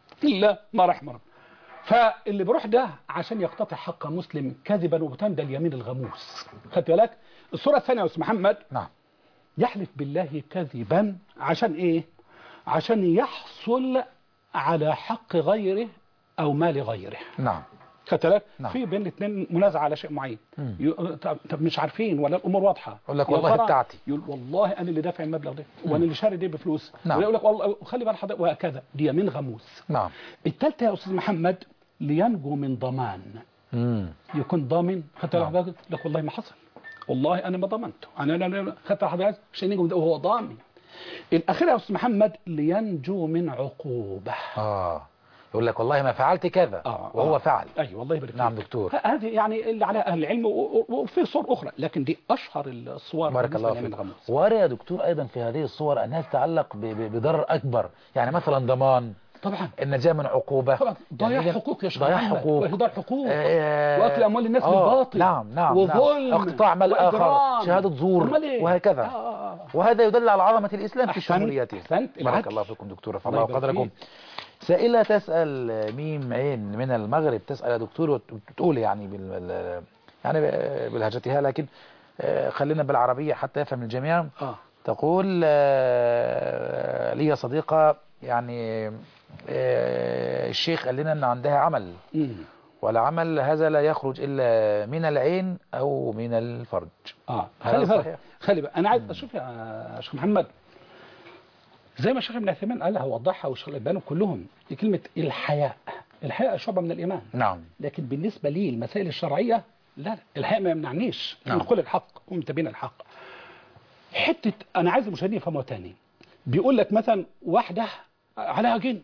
الا ما رحم ربي فاللي بيروح ده عشان يقتطع حق مسلم كذبا وبهتان ده اليمين الغموس خدت بالك الصوره الثانيه يا استاذ محمد نعم يحلف بالله كذبا عشان ايه عشان يحصل على حق غيره او مال غيره نعم خدت بالك نعم. في بين الاثنين منازعه على شيء معين مم. يق- طب طب مش عارفين ولا الامور واضحه يقول لك يا والله ترى- بتاعتي. يقول والله انا اللي دافع المبلغ ده وانا اللي شاري ده بفلوس نعم. ولا يقول لك والله خلي بال حضرتك وهكذا دي يمين غموس نعم الثالثه يا استاذ محمد لينجو من ضمان مم. يكون ضامن خدت نعم. حضرتك لك والله ما حصل والله انا ما ضمنته انا انا أنا خدت حضرتك عشان يجي وهو ضامن الاخير يا استاذ محمد لينجو من عقوبه آه يقول لك والله ما فعلت كذا آه، وهو آه. فعل اي والله يبارك نعم فيك. دكتور ه- هذه يعني اللي على اهل العلم و- و- وفي صور اخرى لكن دي اشهر الصور بارك بالنسبة الله لأمين فيك غموس. وارد يا دكتور ايضا في هذه الصور انها تتعلق ب- ب- بضرر اكبر يعني مثلا ضمان طبعا النجاه من عقوبه طبعا ضياع يعني حقوق يا شيخ ضياع محمد، حقوق واهدار حقوق آه، واكل اموال الناس آه، بالباطل نعم نعم وظلم نعم. اقتطاع مال اخر وإجرام. شهاده زور أمال إيه؟ وهكذا آه، آه، آه. وهذا يدل على عظمه الاسلام في أحسنت، شموليته أحسنت، بارك العدل. الله فيكم دكتور رفع الله الله يبارك قدركم فيك. سائله تسال ميم عين من المغرب تسال يا دكتور وتقول يعني بال يعني بلهجتها لكن آه، خلينا بالعربيه حتى يفهم الجميع اه تقول آه، لي صديقة يعني آه، الشيخ قال لنا ان عندها عمل مم. والعمل هذا لا يخرج الا من العين او من الفرج اه هذا خلي بالك صحيح. خلي بالك انا عايز اشوف يا شيخ محمد زي ما الشيخ ابن عثيمين قالها ووضحها والشيخ الالباني كلهم دي كلمه الحياء الحياء شعبه من الايمان نعم لكن بالنسبه لي المسائل الشرعيه لا لا الحياء ما يمنعنيش نعم. من قول الحق ومن تبين الحق حته انا عايز المشاهدين يفهموها تاني بيقول لك مثلا واحده عليها جن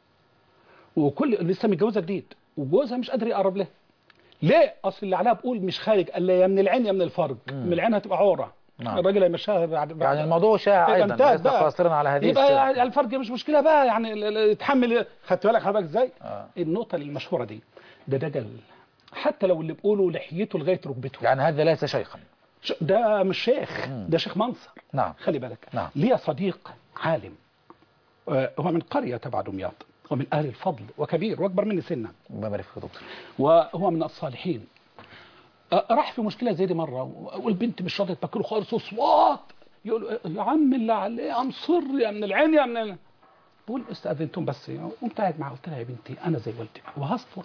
وكل لسه متجوزه جديد وجوزها مش قادر يقرب لها ليه اصل اللي عليها بقول مش خارج الا يا من العين يا من الفرج من العين هتبقى عوره نعم. الراجل هيمشيها بعد بعد- يعني الموضوع شائع يبقى ايضا انتهت ليس بقى. قاصرا على هذه يبقى السر الفرج مش مشكله بقى يعني ال- ال- يتحمل خدت بالك حضرتك ازاي آه. النقطه المشهوره دي ده دجل حتى لو اللي بيقولوا لحيته لغايه ركبته يعني هذا ليس شيخا ش- ده مش شيخ مم. ده شيخ منصر نعم خلي بالك نعم. ليا صديق عالم آه، هو من قريه تبع دمياط ومن اهل الفضل وكبير واكبر مني سنا الله يبارك فيك يا دكتور وهو من الصالحين آه، راح في مشكله زي دي مره والبنت مش راضيه تبكله خالص وصوات يقول يا عم اللي عليه عم صر يا من العين يا من ال- بقول استاذنتم بس قمت قاعد معاها قلت لها يا بنتي انا زي والدك وهصفر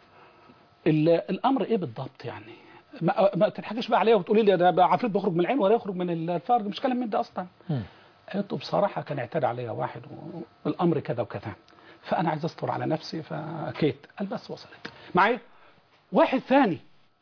ال- الامر ايه بالضبط يعني ما, ما تضحكش بقى عليا وتقولي لي ده بقى عفريت بيخرج من العين ولا يخرج من الفرج مش كلام من ده اصلا مم. قلت له بصراحه كان اعتدى عليا واحد والامر كذا وكذا فانا عايز استر على نفسي فكيت قال بس وصلت معايا واحد ثاني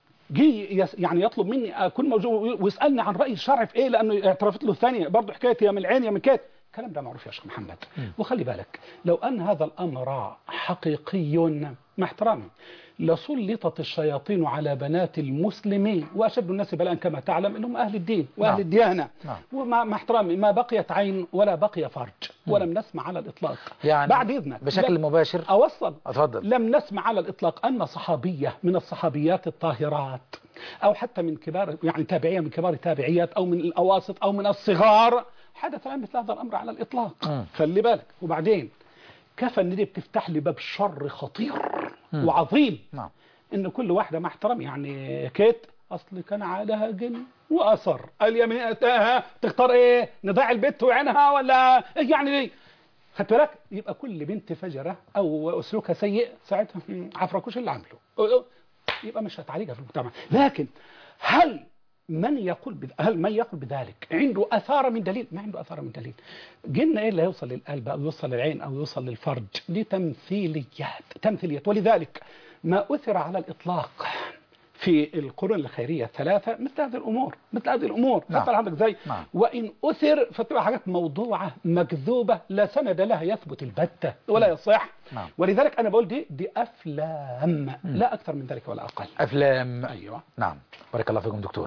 جه يس- يعني يطلب مني اكون موجود ويسالني عن رايي الشرعي في ايه لانه اعترفت له الثانيه برضه حكايه يا من العين يا من كات الكلام ده معروف يا شيخ محمد وخلي بالك لو ان هذا الامر حقيقي مع احترامي لسلطت الشياطين على بنات المسلمين واشد الناس بلاء كما تعلم انهم اهل الدين واهل نعم. الديانه نعم. ومع مع احترامي ما بقيت عين ولا بقي فرج ولم نسمع على الاطلاق يعني بعد اذنك بشكل لا- مباشر اوصل اتفضل لم نسمع على الإطلاق أن صحابية من الصحابيات الطاهرات أو حتى من كبار يعني تابعية من كبار التابعيات أو من الأواسط أو من الصغار حدث لها مثل هذا الأمر على الإطلاق مم. خلي بالك وبعدين كفى ان دي بتفتح لي باب شر خطير وعظيم نعم ان كل واحده مع احترامي يعني كيت اصل كان عليها جن واثر اليمين اتاها تختار ايه نضيع البت وعينها ولا إيه يعني ليه خدت بالك يبقى كل بنت فجره او سلوكها سيء ساعتها هم، عفركوش اللي عمله أو- أو، يبقى مش هتعالجها في المجتمع لكن هل من يقول بذ... هل من يقول بذلك عنده اثار من دليل ما عنده اثار من دليل جن ايه اللي هيوصل للقلب او يوصل للعين او يوصل للفرج دي تمثيليات تمثيليات ولذلك ما اثر على الاطلاق في القرون الخيرية الثلاثة مثل هذه الأمور مثل هذه الأمور نعم. حتى عندك زي نعم. وإن أثر فتبقى حاجات موضوعة مكذوبة لا سند لها يثبت البتة ولا يصح نعم. ولذلك أنا بقول دي دي أفلام لا أكثر من ذلك ولا أقل افلام أيوة نعم بارك الله فيكم دكتور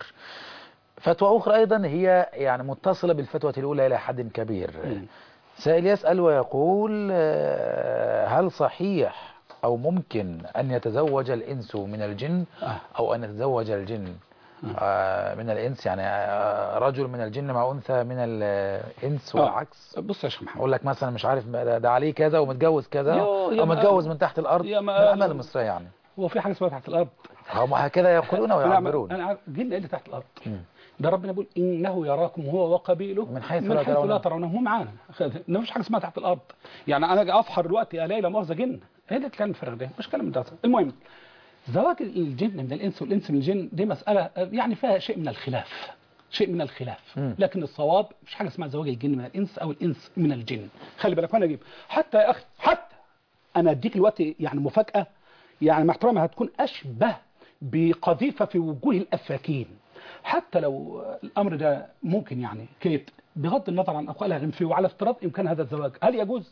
فتوى أخرى أيضا هي يعني متصلة بالفتوى الأولى إلى حد كبير مم. سائل يسأل ويقول آه، هل صحيح أو ممكن أن يتزوج الإنس من الجن آه. أو أن يتزوج الجن آه، من الإنس يعني آه، رجل من الجن مع أنثى من الإنس آه. والعكس بص يا شيخ محمد أقول لك مثلا مش عارف ده ده عليه كذا ومتجوز كذا يو، يا أو ما- متجوز من تحت الأرض يا من ما- الأعمال المصرية يعني هو في حاجة اسمها تحت الأرض هم هكذا يقولون أنا ويعبرون أنا عارف جن إيه اللي تحت الأرض مم. ده ربنا بيقول إنه يراكم هو وقبيله من حيث من لا حيث لا ترونه. ترونه هم معانا ما فيش حاجة اسمها تحت الأرض يعني أنا أجي أفحر دلوقتي ألاقي لا مؤاخذة جن إيه اللي كان الفرق ده مش كلام من ده المهم زواج الجن من الإنس والإنس من الجن دي مسألة يعني فيها شيء من الخلاف شيء من الخلاف مم. لكن الصواب مش حاجة اسمها زواج الجن من الإنس أو الإنس من الجن خلي بالك وأنا أجيب حتى يا أخي حتى أنا أديك الوقت يعني مفاجأة يعني مع احترامي هتكون أشبه بقذيفة في وجوه الأفاكين حتى لو الأمر ده ممكن يعني كيت بغض النظر عن أقوالها العلم فيه وعلى افتراض إمكان هذا الزواج هل يجوز؟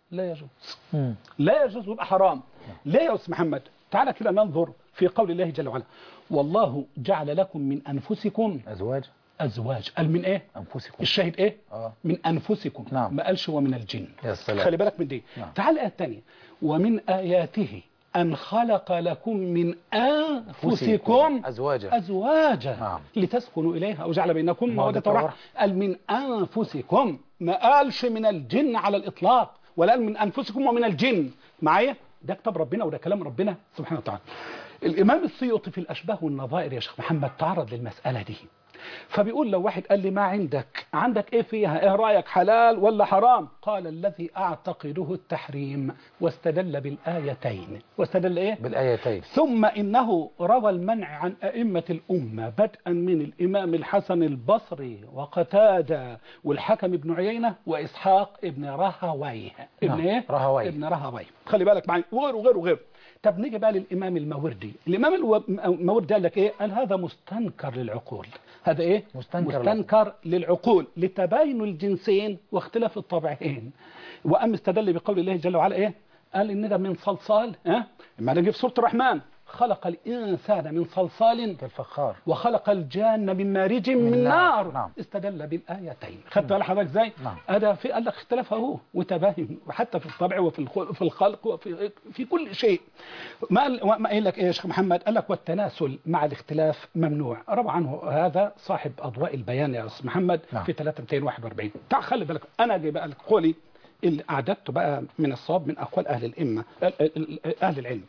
لا يجوز مم. لا يجوز ويبقى حرام ليه يا أستاذ محمد تعالى كده ننظر في قول الله جل وعلا والله جعل لكم من أنفسكم أزواج أزواج قال من إيه أنفسكم الشاهد إيه آه. من أنفسكم نعم. ما قالش ومن الجن يا سلام. خلي بالك من دي نعم. تعال الآية الثانية ومن آياته أن خلق لكم من أنفسكم أزواجا أزواجا نعم. لتسكنوا إليها وجعل بينكم مودة مودة ورحمة ورحمة. قال من أنفسكم ما قالش من الجن على الإطلاق ولا قال من أنفسكم ومن الجن معايا ده كتاب ربنا وده كلام ربنا سبحانه وتعالى الإمام السيوطي في الأشباه والنظائر يا شيخ محمد تعرض للمسألة دي فبيقول لو واحد قال لي ما عندك عندك ايه فيها ايه رايك حلال ولا حرام قال الذي اعتقده التحريم واستدل بالايتين واستدل ايه بالآيتين ثم إنه روى المنع عن أئمة الأمة بدءا من الإمام الحسن البصري وقتادة والحكم ابن عيينة وإسحاق ابن رهويه ابن نعم، إيه؟ رهويه. ابن رهويه خلي بالك معي وغيره وغيره وغيره طب نيجي بقى للإمام الماوردي الإمام الو- الماوردي قال لك إيه قال هذا مستنكر للعقول هذا إيه مستنكر مستنكر للعقول لتباين الجنسين واختلاف الطبعين وأم استدل بقول الله جل وعلا إيه قال إن ده من صلصال ها ما نجي في سورة الرحمن خلق الإنسان من صلصال كالفخار وخلق الجان من مارج من, من نار. نار نعم. استدل بالآيتين خدت بالك حضرتك ازاي نعم. هذا في قال لك اختلاف اهو وتباين وحتى في الطبع وفي الخلق, في الخلق وفي في كل شيء ما قال ما قال لك ايه يا شيخ محمد قال لك والتناسل مع الاختلاف ممنوع روى عنه هذا صاحب اضواء البيان يا استاذ محمد نعم. في 3241 تعال خلي بالك انا جاي بقى لك قولي اللي اعددته بقى من الصواب من اقوال اهل الامه اهل العلم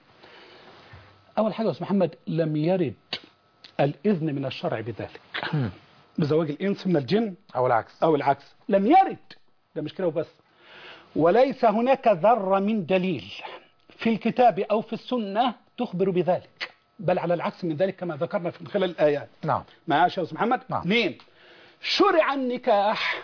أول حاجة يا أستاذ محمد لم يرد الإذن من الشرع بذلك مم. بزواج الإنس من الجن أو العكس أو العكس لم يرد ده مش كده وبس وليس هناك ذرة من دليل في الكتاب أو في السنة تخبر بذلك بل على العكس من ذلك كما ذكرنا في خلال الآيات نعم معاش يا أستاذ محمد نعم. اثنين شرع النكاح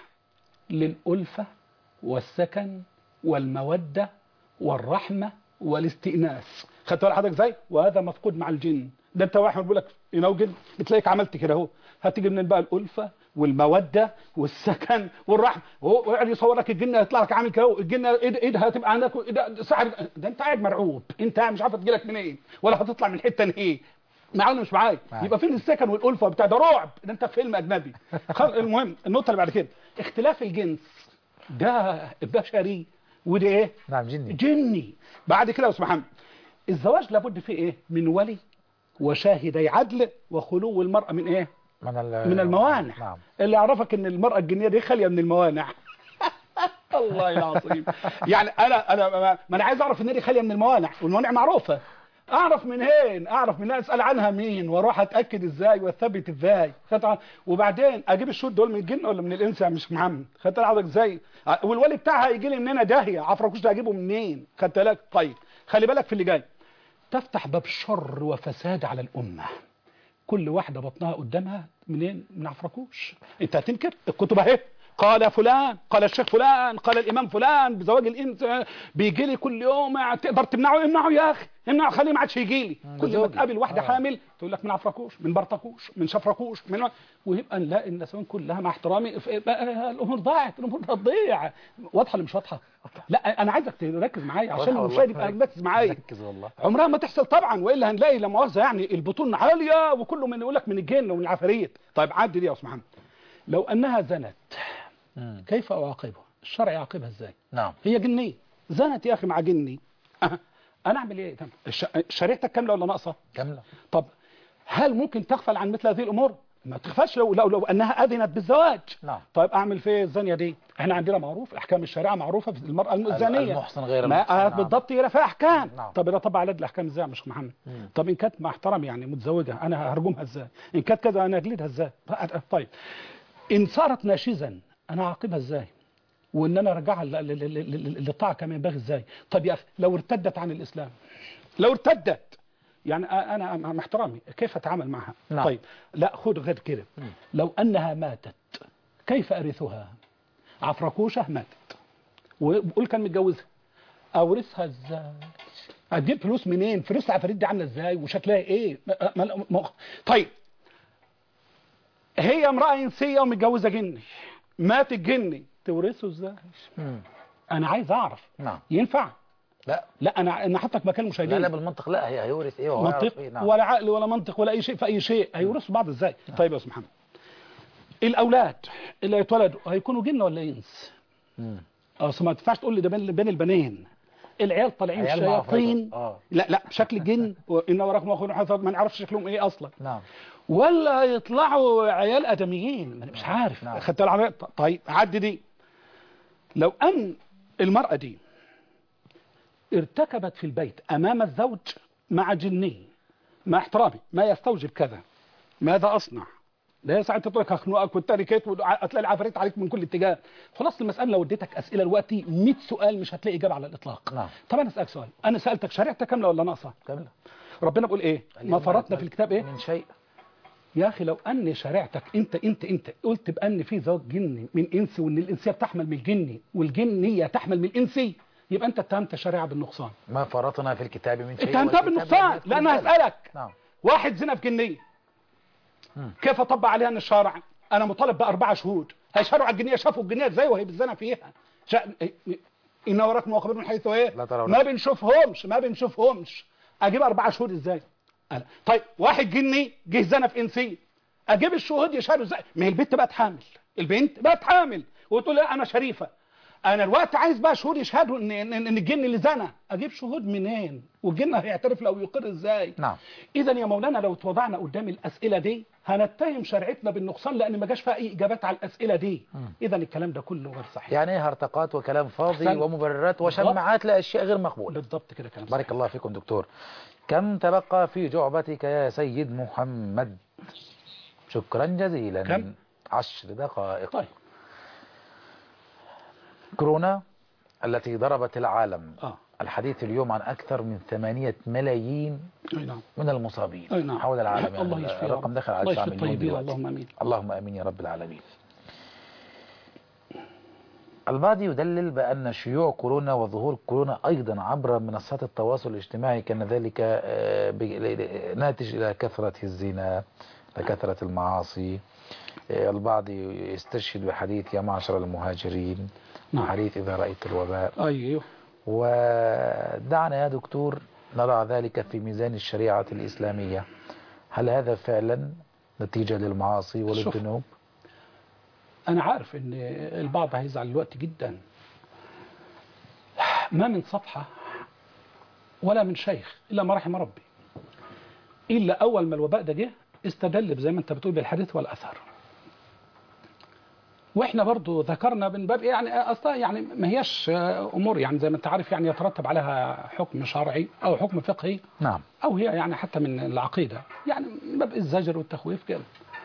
للألفة والسكن والمودة والرحمة والاستئناس خدت بالك حضرتك ازاي وهذا مفقود مع الجن ده انت واحد بيقول لك ينوجد بتلاقيك عملت كده اهو هتيجي منين بقى الألفة والمودة والسكن والرحمة هو يقعد يصور لك الجن هيطلع لك عامل كده اهو، الجن ايد ايدها هتبقى عندك إيه ده صاحب ده انت قاعد مرعوب انت مش عارف تجي لك منين ولا هتطلع من حته ايه معانا مش معايا معاك. يبقى فين السكن والألفة بتاع ده رعب ده انت في فيلم اجنبي خل... المهم النقطه اللي بعد كده اختلاف الجنس ده بشري وده ايه نعم جني جني بعد كده يا استاذ محمد الزواج لابد فيه ايه من ولي وشاهدي عدل وخلو المرأة من ايه من, ال- من الموانع نعم اللي يعرفك ان المرأة الجنية دي خالية من الموانع الله العظيم يعني انا انا ما ما انا عايز اعرف ان دي خالية من الموانع والموانع معروفة اعرف منين اعرف من اسال عنها مين واروح اتاكد ازاي واثبت ازاي خدت ع- وبعدين اجيب الشهود دول من الجن ولا من الانس يا مش محمد خدت حضرتك ازاي ع- والولي بتاعها يجي لي منين داهيه عفركوش ده اجيبه منين خدت بالك طيب خلي بالك في اللي جاي تفتح باب شر وفساد على الامه كل واحده بطنها قدامها منين من عفركوش انت هتنكر الكتب اهي قال فلان قال الشيخ فلان قال الامام فلان بزواج الانس بيجي لي كل يوم تقدر تمنعه امنعه يا اخي امنعه خليه ما عادش يجي لي مم، كل ما زوجي. تقابل واحده آه. حامل تقول لك من عفركوش من برطكوش من شفركوش من ويبقى نلاقي النسوان كلها مع احترامي في- بقى الامور ضاعت الامور هتضيع واضحه ولا مش واضحه لا انا عايزك تركز معايا عشان والله المشاهد يبقى مركز معايا ركز والله عمرها ما تحصل طبعا والا هنلاقي لا مؤاخذه يعني البطون عاليه وكله من يقول لك من الجن ومن العفاريت طيب عدي دي يا استاذ محمد لو انها زنت مم. كيف اعاقبها الشرع يعاقبها ازاي نعم هي جنيه زنت يا اخي مع جني أه. انا اعمل ايه طب الش- شريعتك كامله ولا ناقصه كاملة طب هل ممكن تغفل عن مثل هذه الامور ما تغفلش لو لو, لو انها اذنت بالزواج نعم طيب اعمل في الزانيه دي احنا عندنا معروف احكام الشريعه معروفه في المراه الزانيه المحسن غير ما المحسن، آه نعم. بالضبط هي فيها احكام نعم. طب ده طبعا على يد الاحكام ازاي يا مش محمد مم. طب ان كانت مع احترامي يعني متزوجه انا هرجمها ازاي ان كانت كذا انا اجلدها ازاي طيب ان صارت ناشزا انا اعاقبها ازاي وان انا ارجعها ل- ل- ل- ل- للطاعه كما ينبغي ازاي طب يا اخي لو ارتدت عن الاسلام لو ارتدت يعني انا مع احترامي كيف اتعامل معها نعم. طيب لا خد غير كده مم. لو انها ماتت كيف ارثها عفركوشه ماتت وقول كان متجوزها اورثها ازاي اجيب فلوس منين فلوس العفاريت دي عامله ازاي وشكلها ايه ما ما ما طيب هي امراه انسيه ومتجوزه جني مات الجني تورثه ازاي مم. انا عايز اعرف نعم ينفع لا لا انا انا حاطك مكان لا المشاهدين لا بالمنطق لا هي هيورث ايه وهو يعرف منطق ايه نعم ولا عقل ولا منطق ولا اي شيء في اي شيء هيورثوا بعض ازاي طيب يا استاذ محمد الاولاد اللي هيتولدوا هيكونوا جن ولا انس مم. اصل ما تنفعش تقول لي ده بين بين البنين العيال طالعين عيال مع شياطين أفريقيا. آه. لا لا بشكل جن وان وراكم اخونا حسب ما نعرفش شكلهم ايه اصلا نعم ولا يطلعوا عيال ادميين ما انا مش عارف نعم. خدت العمليه طيب عدي دي لو ان المراه دي ارتكبت في البيت امام الزوج مع جني مع احترامي ما يستوجب كذا ماذا اصنع لا ساعة تقول لك هخنقك والتاريكات وهتلاقي العفاريت عليك من كل اتجاه خلاص المسألة لو اديتك أسئلة دلوقتي 100 سؤال مش هتلاقي إجابة على الإطلاق نعم. طب أنا أسألك سؤال أنا سألتك شريعتك كاملة ولا ناقصة كاملة ربنا بيقول إيه ما فرطنا في الكتاب إيه من شيء يا اخي لو ان شريعتك انت انت انت قلت بان في زواج جني من انسي وان الانسيه بتحمل من الجني والجنيه تحمل من الانسي يبقى انت اتهمت الشريعه بالنقصان ما فرطنا في الكتاب من شيء اتهمتها والكتاب بالنقصان لم يذكر لان ذلك. هسالك نعم واحد زنا في جنيه مم. كيف اطبق عليها ان الشرع انا مطالب باربعه شهود هيشهدوا على الجنيه شافوا الجنيه ازاي وهي بالزنا فيها شا... ان وراكم وخبر من حيث ايه لا ترون. ما بنشوفهمش ما بنشوفهمش اجيب اربعه شهود ازاي أنا. طيب واحد جني جه زنا في انسي اجيب الشهود يشهدوا ازاي ما هي البنت بقت حامل البنت بقت حامل وتقول لا انا شريفه انا الوقت عايز بقى شهود يشهدوا ان ان إن الجن اللي زنى اجيب شهود منين والجن هيعترف لو يقر ازاي نعم اذا يا مولانا لو اتوضعنا قدام الاسئله دي هنتهم شريعتنا بالنقصان لان ما جاش فيها اي اجابات على الاسئله دي اذا الكلام ده كله غير صحيح يعني ايه هرطقات وكلام فاضي أحسنت. ومبررات وشماعات لأشياء غير مقبولة بالضبط كده كلام بارك الله فيكم دكتور كم تبقى في جعبتك يا سيد محمد شكرا جزيلا كم؟ عشر دقائق طيب كورونا التي ضربت العالم اه الحديث اليوم عن أكثر من ثمانية ملايين اي نعم من المصابين اي نعم حول العالم الله يعني يشفي يا الرقم رب. دخل على الله 9 يشفي مليون الطيبين دلوقتي. اللهم امين اللهم امين يا رب العالمين البعض يدلل بأن شيوع كورونا وظهور كورونا أيضا عبر منصات التواصل الاجتماعي كان ذلك آه، ب- ل- ناتج إلى كثرة الزنا لكثرة المعاصي آه، البعض يستشهد بحديث يا معشر المهاجرين نعم. وحديث إذا رأيت الوباء ايوه ودعنا يا دكتور نضع ذلك في ميزان الشريعة الإسلامية هل هذا فعلا نتيجة للمعاصي وللذنوب انا عارف ان البعض هيزعل الوقت جدا ما من صفحه ولا من شيخ الا ما رحم ربي الا اول ما الوباء ده جه استدل زي ما انت بتقول بالحديث والاثر واحنا برضو ذكرنا من باب يعني اصلا يعني ما هياش امور يعني زي ما انت عارف يعني يترتب عليها حكم شرعي او حكم فقهي نعم او هي يعني حتى من العقيده يعني من باب الزجر والتخويف كده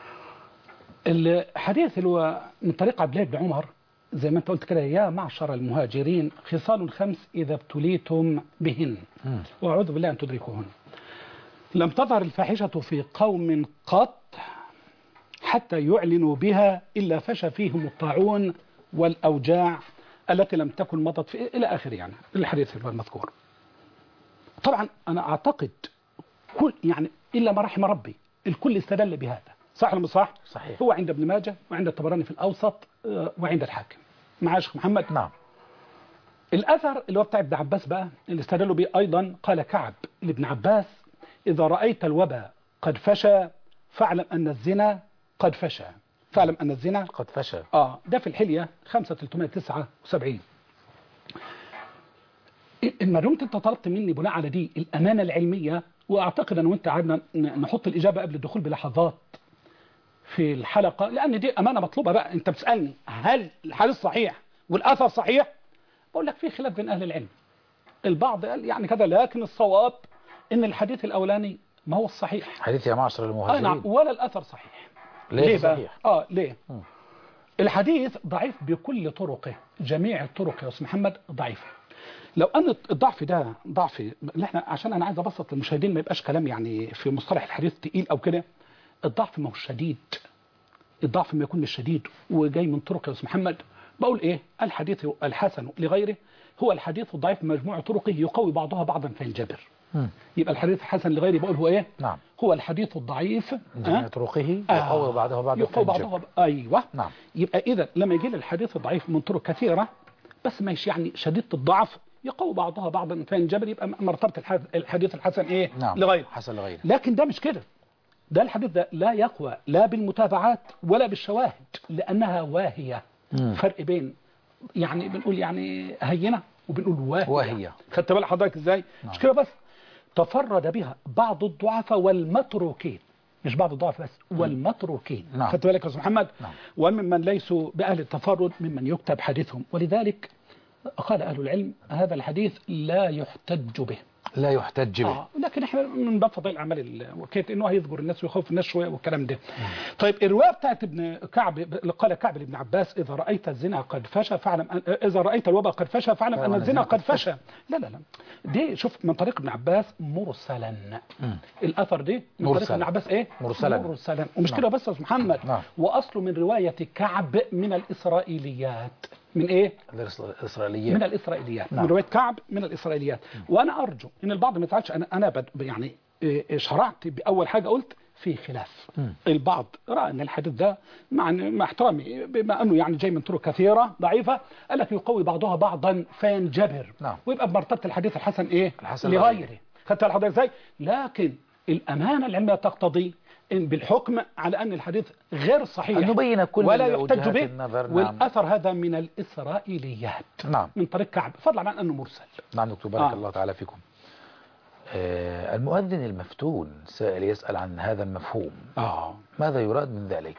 الحديث اللي هو من طريق عبد الله بن عمر زي ما انت قلت كده يا معشر المهاجرين خصال خمس اذا ابتليتم بهن مم. واعوذ بالله ان تدركوهن لم تظهر الفاحشه في قوم قط حتى يعلنوا بها الا فشى فيهم الطاعون والاوجاع التي لم تكن مضت في الى اخره يعني الحديث المذكور طبعا انا اعتقد كل يعني الا ما رحم ربي الكل استدل بهذا صح ولا مش صح؟ صحيح. هو عند ابن ماجه وعند الطبراني في الاوسط آه، وعند الحاكم معاه يا شيخ محمد نعم الاثر اللي هو بتاع ابن عباس بقى اللي استدلوا به ايضا قال كعب لابن عباس اذا رايت الوبا قد فشى فاعلم ان الزنا قد فشى فاعلم ان الزنا قد فشى اه ده في الحليه 5379 ما دمت انت طلبت مني بناء على دي الامانه العلميه واعتقد انا وانت قعدنا ن- نحط الاجابه قبل الدخول بلحظات في الحلقه لان دي امانه مطلوبه بقى انت بتسالني هل الحديث صحيح والاثر صحيح بقول لك في خلاف بين اهل العلم البعض قال يعني كذا لكن الصواب ان الحديث الاولاني ما هو الصحيح حديث يا معشر آه نعم المهاجرين ولا الاثر صحيح ليه بقى؟ صحيح اه ليه مم. الحديث ضعيف بكل طرقه جميع الطرق يا استاذ محمد ضعيفه لو ان الضعف ده ضعف اللي احنا عشان انا عايز ابسط للمشاهدين ما يبقاش كلام يعني في مصطلح الحديث تقيل او كده الضعف ما هو شديد الضعف ما يكون مش شديد وجاي من طرق يا استاذ محمد بقول ايه الحديث الحسن لغيره هو الحديث الضعيف مجموع طرقه يقوي بعضها بعضا فينجبر مم. يبقى الحديث الحسن لغيره بقول هو ايه نعم هو الحديث الضعيف من جميع آه؟ طرقه آه. يقوي بعضها بعضا يقوي فينجب. بعضها ب... ايوه نعم يبقى اذا لما يجي لي الحديث الضعيف من طرق كثيره بس ماشي يعني شديدة الضعف يقوي بعضها بعضا فينجبر يبقى مرتبة الح- الحديث الحسن ايه نعم لغيره حسن لغيره لكن ده مش كده ده الحديث ده لا يقوى لا بالمتابعات ولا بالشواهد لأنها واهية مم. فرق بين يعني بنقول يعني هينة وبنقول واهية واهية. خدت بال حضرتك ازاي نعم. مش كده بس تفرد بها بعض الضعفاء والمتروكين مش بعض الضعفاء بس والمتروكين نعم. خدت بالك يا استاذ محمد نعم. وممن ليسوا بأهل التفرد ممن يكتب حديثهم ولذلك قال أهل العلم هذا الحديث لا يحتج به لا يحتج به آه. لكن احنا من باب فضائل الاعمال ال- وكانت انه هيذكر الناس ويخوف الناس شويه والكلام ده طيب الروايه بتاعت ابن كعب قال كعب لابن عباس اذا رايت الزنا قد فشى فاعلم أن اذا رايت الوباء قد فشى فاعلم ان الزنا قد فشى لا لا لا دي شوف من طريق ابن عباس مرسلا مم. الاثر دي من طريق مرسل. ابن عباس ايه مرسلا. مرسلا ومش نعم. كده بس يا أستاذ محمد نعم. واصله من روايه كعب من الاسرائيليات من ايه الإس- الإسرائيليين من الاسرائيليات نعم. من روايه كعب من الاسرائيليات وانا ارجو ان البعض ما يزعلش انا انا بد- يعني إيه، شرعت باول حاجه قلت في خلاف مم. البعض راى ان الحديث ده مع مع احترامي بما انه يعني جاي من طرق كثيره ضعيفه قال لك يقوي بعضها بعضا فينجبر نعم. ويبقى بمرتبه الحديث الحسن ايه الحسن لغيره لغيره. خدت بالك حضرتك ازاي لكن الامانه العلميه تقتضي إن بالحكم على ان الحديث غير صحيح أن نبين كل ولا يحتج وجهات به النظر، نعم. والاثر هذا من الاسرائيليات نعم من طريق كعب فضلا عن انه مرسل نعم دكتور بارك آه. الله تعالى فيكم آه المؤذن المفتون سائل يسأل عن هذا المفهوم اه ماذا يراد من ذلك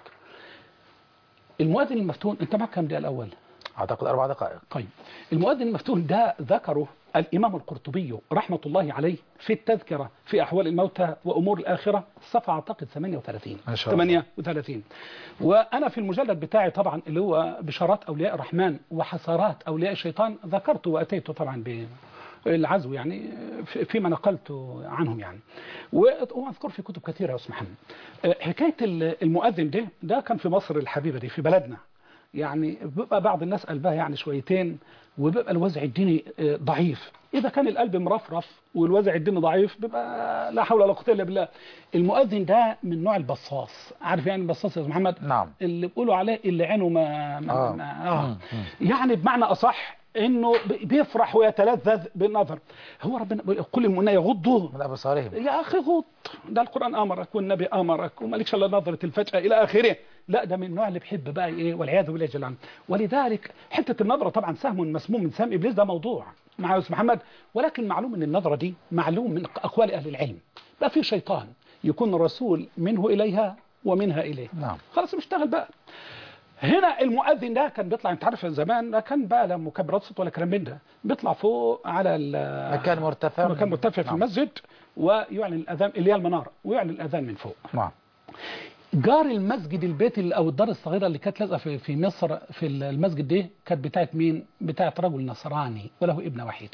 المؤذن المفتون انت معك كم دقيقه الاول أعتقد أربع دقائق طيب المؤذن المفتون ده ذكره الامام القرطبي رحمه الله عليه في التذكره في احوال الموتى وامور الاخره صفحه اعتقد 38 ما شاء الله. 38 وانا في المجلد بتاعي طبعا اللي هو بشارات اولياء الرحمن وحسرات اولياء الشيطان ذكرت واتيت طبعا ب العزو يعني في- فيما نقلت عنهم يعني واذكر في كتب كثيره يا استاذ محمد آه، حكايه ال- المؤذن ده ده كان في مصر الحبيبه دي في بلدنا يعني بيبقى بعض الناس قلبها يعني شويتين وبيبقى الوزع الديني آه، ضعيف اذا كان القلب مرفرف والوزع الديني ضعيف بيبقى لا حول ولا قوه الا بالله المؤذن ده من نوع البصاص عارف يعني البصاص يا أستاذ محمد نعم اللي بيقولوا عليه اللي عينه ما, ما, آه. ما آه. مم. يعني بمعنى اصح انه بي- بيفرح ويتلذذ بالنظر هو ربنا بيقول كل المؤمنين يغضوا من أبصارهم يا اخي غض ده القران امرك والنبي امرك ومالكش الا نظره الفجاه الى اخره لا ده من النوع اللي بيحب بقى ايه والعياذ بالله جل وعلا ولذلك حته النظره طبعا سهم مسموم من سهم ابليس ده موضوع مع استاذ محمد ولكن معلوم ان النظره دي معلوم من اقوال اهل العلم بقى في شيطان يكون الرسول منه اليها ومنها اليه نعم خلاص مشتغل بقى هنا المؤذن ده كان بيطلع انت عارف زمان ما كان بقى لا مكبرات صوت ولا كلام من ده بيطلع فوق على ال- مكان مرتفع مكان مرتفع في نعم. المسجد ويعلن الاذان اللي هي المناره ويعلن الاذان من فوق نعم جار المسجد البيت ال- او الدار الصغيره اللي كانت لازقه في في مصر في المسجد دي كانت بتاعت مين؟ بتاعت رجل نصراني وله ابنه وحيده.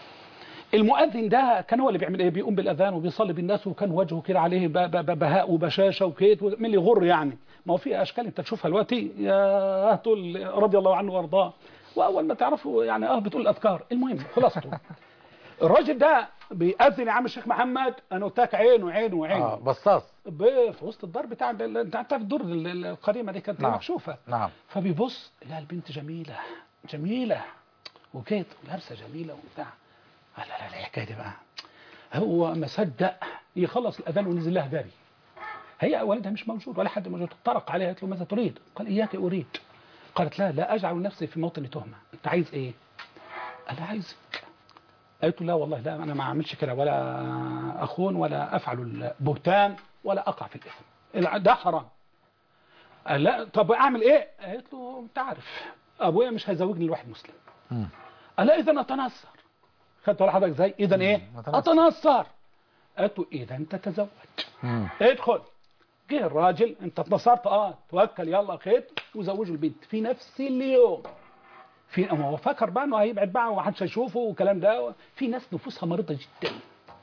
المؤذن ده كان هو اللي بيعمل ايه؟ بيقوم بالاذان وبيصلي بالناس وكان وجهه كده عليه ب- ب- ب- بهاء وبشاشه وكيت من اللي يغر يعني. ما هو في اشكال انت تشوفها دلوقتي يا تقول رضي الله عنه وارضاه واول ما تعرفوا يعني اه بتقول الاذكار المهم خلاصته الراجل ده بيأذن يا عم الشيخ محمد انا قلت لك عينه عينه وعينه آه بصاص ب- في وسط الدار بتاع ال- انت عارف الدور ال- ال- القديمه دي كانت نعم. مكشوفه نعم فبيبص لا البنت جميله جميله وكيت لابسه جميله وبتاع لا لا لا الحكايه دي بقى هو ما صدق يخلص الاذان ونزل لها جري هي والدها مش موجود ولا حد موجود طرق عليها قالت له ماذا تريد؟ قال اياك اريد قالت لا لا اجعل نفسي في موطن تهمه انت عايز ايه؟ قال لها عايزك قالت له لا والله لا انا ما اعملش كده ولا اخون ولا افعل البهتان ولا اقع في الاثم ده حرام قال لا طب اعمل ايه قالت له انت عارف ابويا مش هيزوجني لواحد مسلم مم. قال لا اذا اتنصر خدت ولا حضرتك ازاي اذا ايه أتنصر. اتنصر قالت له اذا انت تزوج مم. ادخل جه الراجل انت اتنصرت اه توكل يلا خيط وزوجوا البنت في نفس اليوم في ما هو فكر بقى انه هيبعد بقى ومحدش هيشوفه والكلام ده في ناس نفوسها مريضه جدا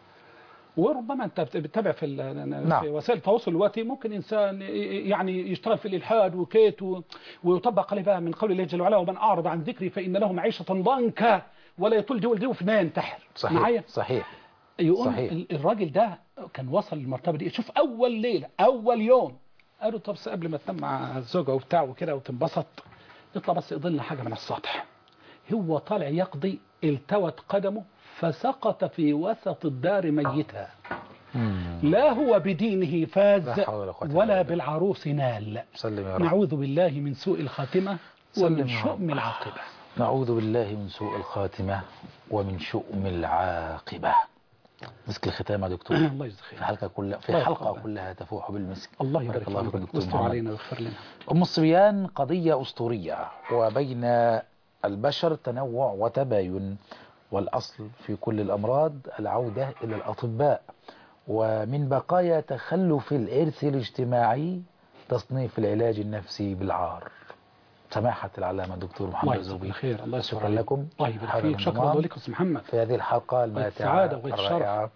وربما انت بت- بتتابع في, ال- نعم. في وسائل التواصل دلوقتي ممكن انسان ي- يعني يشتغل في الالحاد وكيت و- ويطبق عليه بقى من قول الله جل وعلا ومن اعرض عن ذكري فان له معيشه ضنكا ولا يطول دول دي وفي ينتحر صحيح معايا صحيح يقوم صحيح. ال- الراجل ده كان وصل للمرتبه دي شوف اول ليله اول يوم قالوا طب قبل ما تنام مع الزوجه وبتاع وكده وتنبسط اطلع بس يقضي لنا حاجه من السطح هو طالع يقضي التوت قدمه فسقط في وسط الدار ميتا مم. لا هو بدينه فاز لا حول ولا قوة إلا ولا بالله. بالعروس نال سلم يا رب نعوذ بالله من سوء الخاتمة سلم ومن يا شؤم رب. العاقبة نعوذ بالله من سوء الخاتمة ومن شؤم العاقبة مسك الختام يا دكتور الله يجزي في خير الحلقة كلها في الله الحلقة يقبل. كلها تفوح بالمسك الله بارك يبارك الله فيك فيك دكتور واستر محمد. علينا واغفر لنا أم الصبيان قضية أسطورية وبين البشر تنوع وتباين والأصل في كل الأمراض العودة إلى الأطباء ومن بقايا تخلف الإرث الاجتماعي تصنيف العلاج النفسي بالعار سماحة العلامة الدكتور محمد الله يجزاك الزوبي خير الله يستر شكرا عليك. لكم الله يبارك حول فيك شكرا الانضمام الله لك أستاذ محمد في هذه الحلقة الماتعة السعادة وغاية الشرف. الرائعة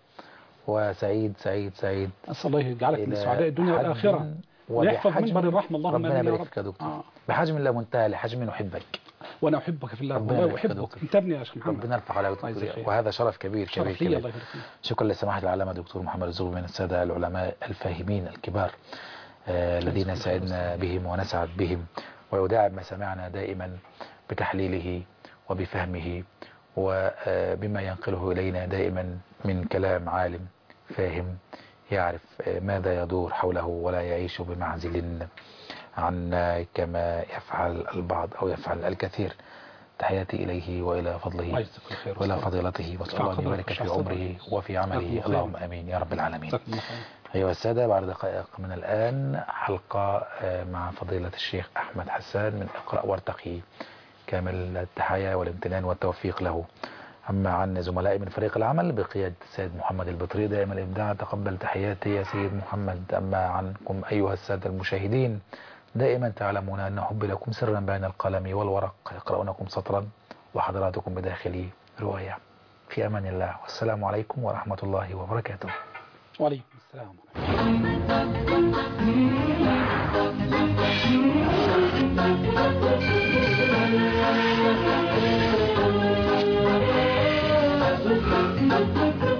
وسعيد سعيد سعيد أسأل الله يجعلك من إلى سعداء الدنيا حجم والآخرة ويحفظ وبحجم- منبر الرحمة اللهم ربنا آمين يا يبارك رب فيك يا دكتور آه. بحجم لا منتهى لحجم نحبك وأنا أحبك في الله ربنا والله يبارك فيك يا أحبك دكتور. أنت ابني يا شيخ محمد ربنا يرفع عليك الله يجزيك دكتور خير. وهذا شرف كبير كبير شرف لي الله كبير يبارك فيك شكرا لسماحة العلامة دكتور محمد الزغبي من السادة العلماء الفاهمين الكبار آه، الذين شكرا سعدنا بهم ونسعد بهم ويداعب ما سمعنا دائما بتحليله وبفهمه وبما ينقله إلينا دائما من كلام عالم فاهم يعرف آه، ماذا يدور حوله ولا يعيش بمعزل عنا كما يفعل البعض أو يفعل الكثير تحياتي إليه وإلى الله فضله يجزاك الخير وإلى فضيلته وأسأل الله أن فقدرك يبارك في وشخصك. عمره وفي عمله جزاكم الله اللهم خيرا. آمين يا رب العالمين جزاك الله خير. أيها السادة بعد دقائق من الآن حلقة آه، مع فضيلة الشيخ أحمد حسان من اقرأ وارتقي كامل التحايا والامتنان والتوفيق له أما عن زملائي من فريق العمل بقيادة السيد محمد البطري دائما الإبداع تقبل تحياتي يا سيد محمد أما عنكم أيها السادة المشاهدين دائما تعلمون أن حبي لكم سرا بين القلم والورق يقرأونكم سطرا وحضراتكم بداخلي رواية في أمان الله والسلام عليكم ورحمة الله وبركاته وعليكم السلام ورحمة الله.